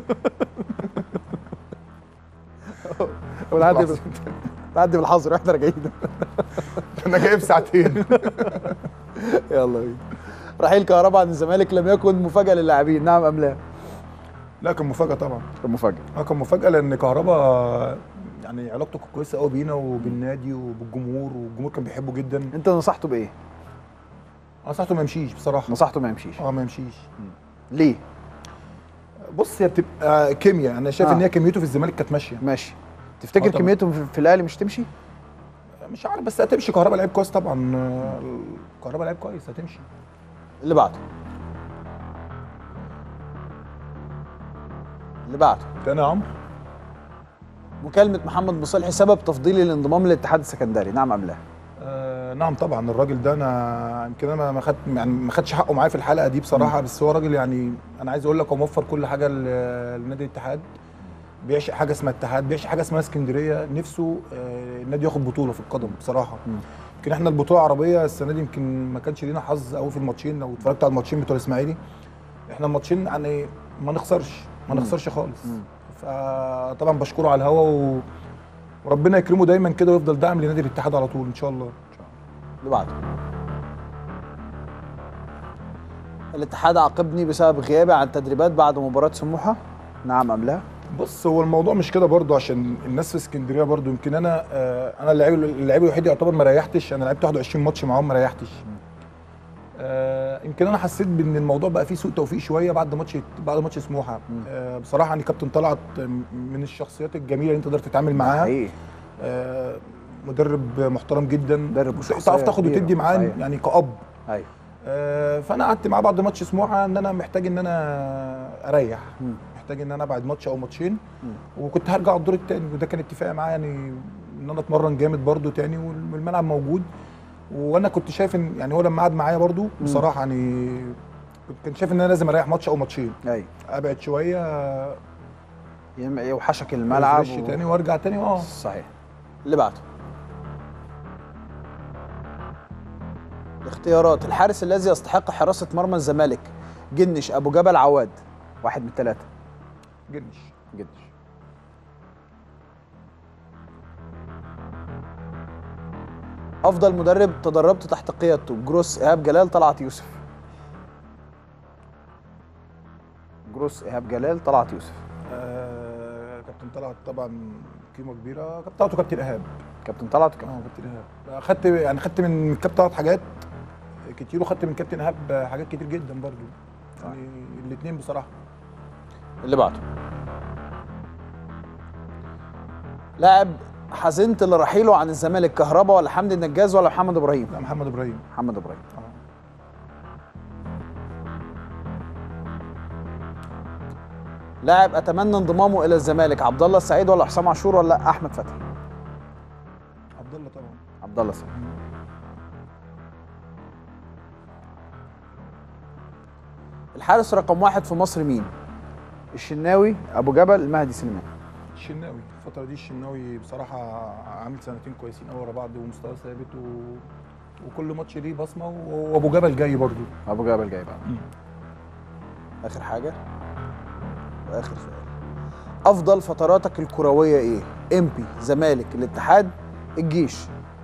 ونعدي بس نعدي بالحظر واحنا راجعين انا جايب ساعتين يلا بينا رحيل كهربا عن الزمالك لم يكن مفاجاه للاعبين نعم ام لا لا كان مفاجاه طبعا كان مفاجاه اه كان مفاجاه لان كهربا يعني علاقته كانت كويسه قوي بينا وبالنادي وبالجمهور والجمهور كان بيحبه جدا انت نصحته بايه انا نصحته ما يمشيش بصراحه نصحته ما يمشيش اه ما يمشيش ليه بص هي بتبقى كيمياء انا شايف آه. ان هي كيميته في الزمالك كانت ماشيه ماشي تفتكر آه طبعا. كميتهم في- في الاهلي مش تمشي مش عارف بس هتمشي كهربا لعيب كويس طبعا آه، كهربا لعيب كويس هتمشي اللي بعده اللي بعده تاني يا عمرو مكالمه محمد مصالحي سبب تفضيلي للانضمام للاتحاد السكندري نعم ام لا آه نعم طبعا الراجل ده انا يمكن انا ما خدت يعني ما خدش حقه معايا في الحلقه دي بصراحه بس هو راجل يعني انا عايز اقول لك هو موفر كل حاجه ل- لنادي الاتحاد بيعشق حاجه اسمها اتحاد بيعشق حاجه اسمها اسكندريه نفسه آه النادي ياخد بطوله في القدم بصراحه يمكن احنا البطوله العربيه السنه دي يمكن ما كانش لينا حظ قوي في الماتشين لو اتفرجت على الماتشين بتوع الاسماعيلي احنا الماتشين يعني ما نخسرش ما نخسرش خالص فطبعا بشكره على الهوا و... وربنا يكرمه دايما كده ويفضل داعم لنادي الاتحاد على طول ان شاء الله اللي بعده الاتحاد عاقبني بسبب غيابي عن تدريبات بعد مباراه سموحه نعم ام لا بص هو الموضوع مش كده برضو عشان الناس في اسكندريه برضو يمكن انا آه انا اللعيب اللعيب الوحيد يعتبر ما ريحتش انا لعبت 21 ماتش معاهم ما ريحتش آه يمكن انا حسيت بان الموضوع بقى فيه سوء توفيق شويه بعد ماتش بعد ماتش سموحه آه بصراحه يعني كابتن طلعت من الشخصيات الجميله اللي انت تقدر تتعامل معاها حقيقي آه مدرب محترم جدا مدرب وشخصية تعرف تاخد كبيرة. وتدي معاه صحيح. يعني كأب ايوه آه، فانا قعدت معاه بعد ماتش سموحه ان انا محتاج ان انا اريح محتاج ان انا ابعد ماتش او ماتشين وكنت هرجع الدور الثاني وده كان اتفاقي معاه يعني ان انا اتمرن جامد برده تاني والملعب موجود وانا كنت شايف ان يعني هو لما قعد معايا برده بصراحه يعني كنت شايف ان انا لازم اريح ماتش او ماتشين ايوه ابعد شويه يم- يوحشك الملعب ريفرش تاني وارجع تاني اه صحيح اللي بعده الاختيارات الحارس الذي يستحق حراسه مرمى الزمالك جنش ابو جبل عواد واحد من ثلاثه جنش جنش افضل مدرب تدربت تحت قيادته جروس ايهاب جلال طلعت يوسف جروس ايهاب جلال طلعت يوسف آه كابتن طلعت طبعا قيمه كبيره كابتن طلعت وكابتن ايهاب كابتن طلعت وكابتن اه كابتن ايهاب خدت يعني خدت من كابتن طلعت حاجات كتير وخدت من كابتن ايهاب حاجات كتير جدا برضو يعني الاثنين بصراحه اللي بعده لاعب حزنت لرحيله عن الزمالك كهربا ولا حمدي النجاز ولا محمد ابراهيم لا محمد ابراهيم محمد ابراهيم اه لاعب اتمنى انضمامه الى الزمالك عبد الله السعيد ولا حسام عاشور ولا احمد فتحي عبد الله طبعا عبد الله السعيد الحارس رقم واحد في مصر مين الشناوي ابو جبل المهدي سليمان الشناوي الفتره دي الشناوي بصراحه عامل سنتين كويسين قوي ورا بعض ومستواه ثابت و... وكل ماتش ليه بصمه و- وابو جبل جاي برضو ابو جبل جاي بقى اخر حاجه واخر سؤال افضل فتراتك الكرويه ايه امبي زمالك الاتحاد الجيش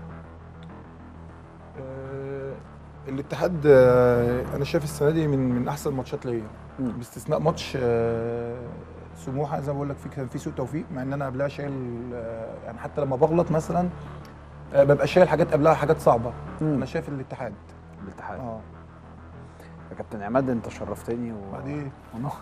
آه، الاتحاد آه، انا شايف السنه دي من من احسن الماتشات ليا مم. باستثناء ماتش آه، سموحه زي ما بقول لك في كان في سوء توفيق مع ان انا قبلها شايل آه، يعني حتى لما بغلط مثلا آه، ببقى شايل حاجات قبلها حاجات صعبه مم. انا شايف الاتحاد الاتحاد اه يا كابتن عماد انت شرفتني و... بعدين ونو-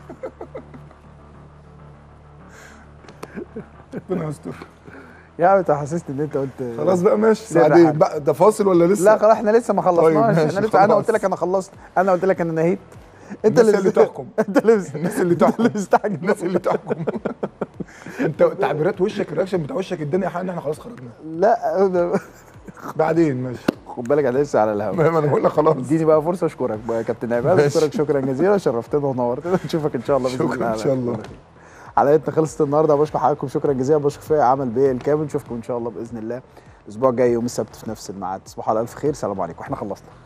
ربنا يستر يا عم انت حسستني ان انت قلت خلاص بقى ماشي سر بعدين حاجة. بقى ده فاصل ولا لسه؟ لا خلاص احنا لسه ما خلصناش طيب، ماشي، احنا لسه انا خلاص. قلت لك انا خلصت انا قلت لك انا نهيت انت الناس اللي تحكم انت اللي بس- الناس اللي تحكم اللي مستعجل الناس اللي تحكم انت تعبيرات وشك الرياكشن بتاع وشك اداني ايحاء ان احنا خلاص خرجنا لا ده- بعدين ماشي خد بالك انا لسه على الهوا ما انا بقول لك خلاص اديني بقى فرصه اشكرك بقى يا كابتن عماد ماشي. اشكرك شكرا جزيلا شرفتنا ونورتنا نشوفك ان شاء الله بإذن شكرا الله ان شاء الله حلقتنا خلصت النهارده بشكر حضراتكم شكرا جزيلا بشكر فريق عمل بيه الكامل نشوفكم ان شاء الله باذن الله الاسبوع الجاي يوم السبت في نفس الميعاد تصبحوا على الف خير سلام عليكم احنا خلصنا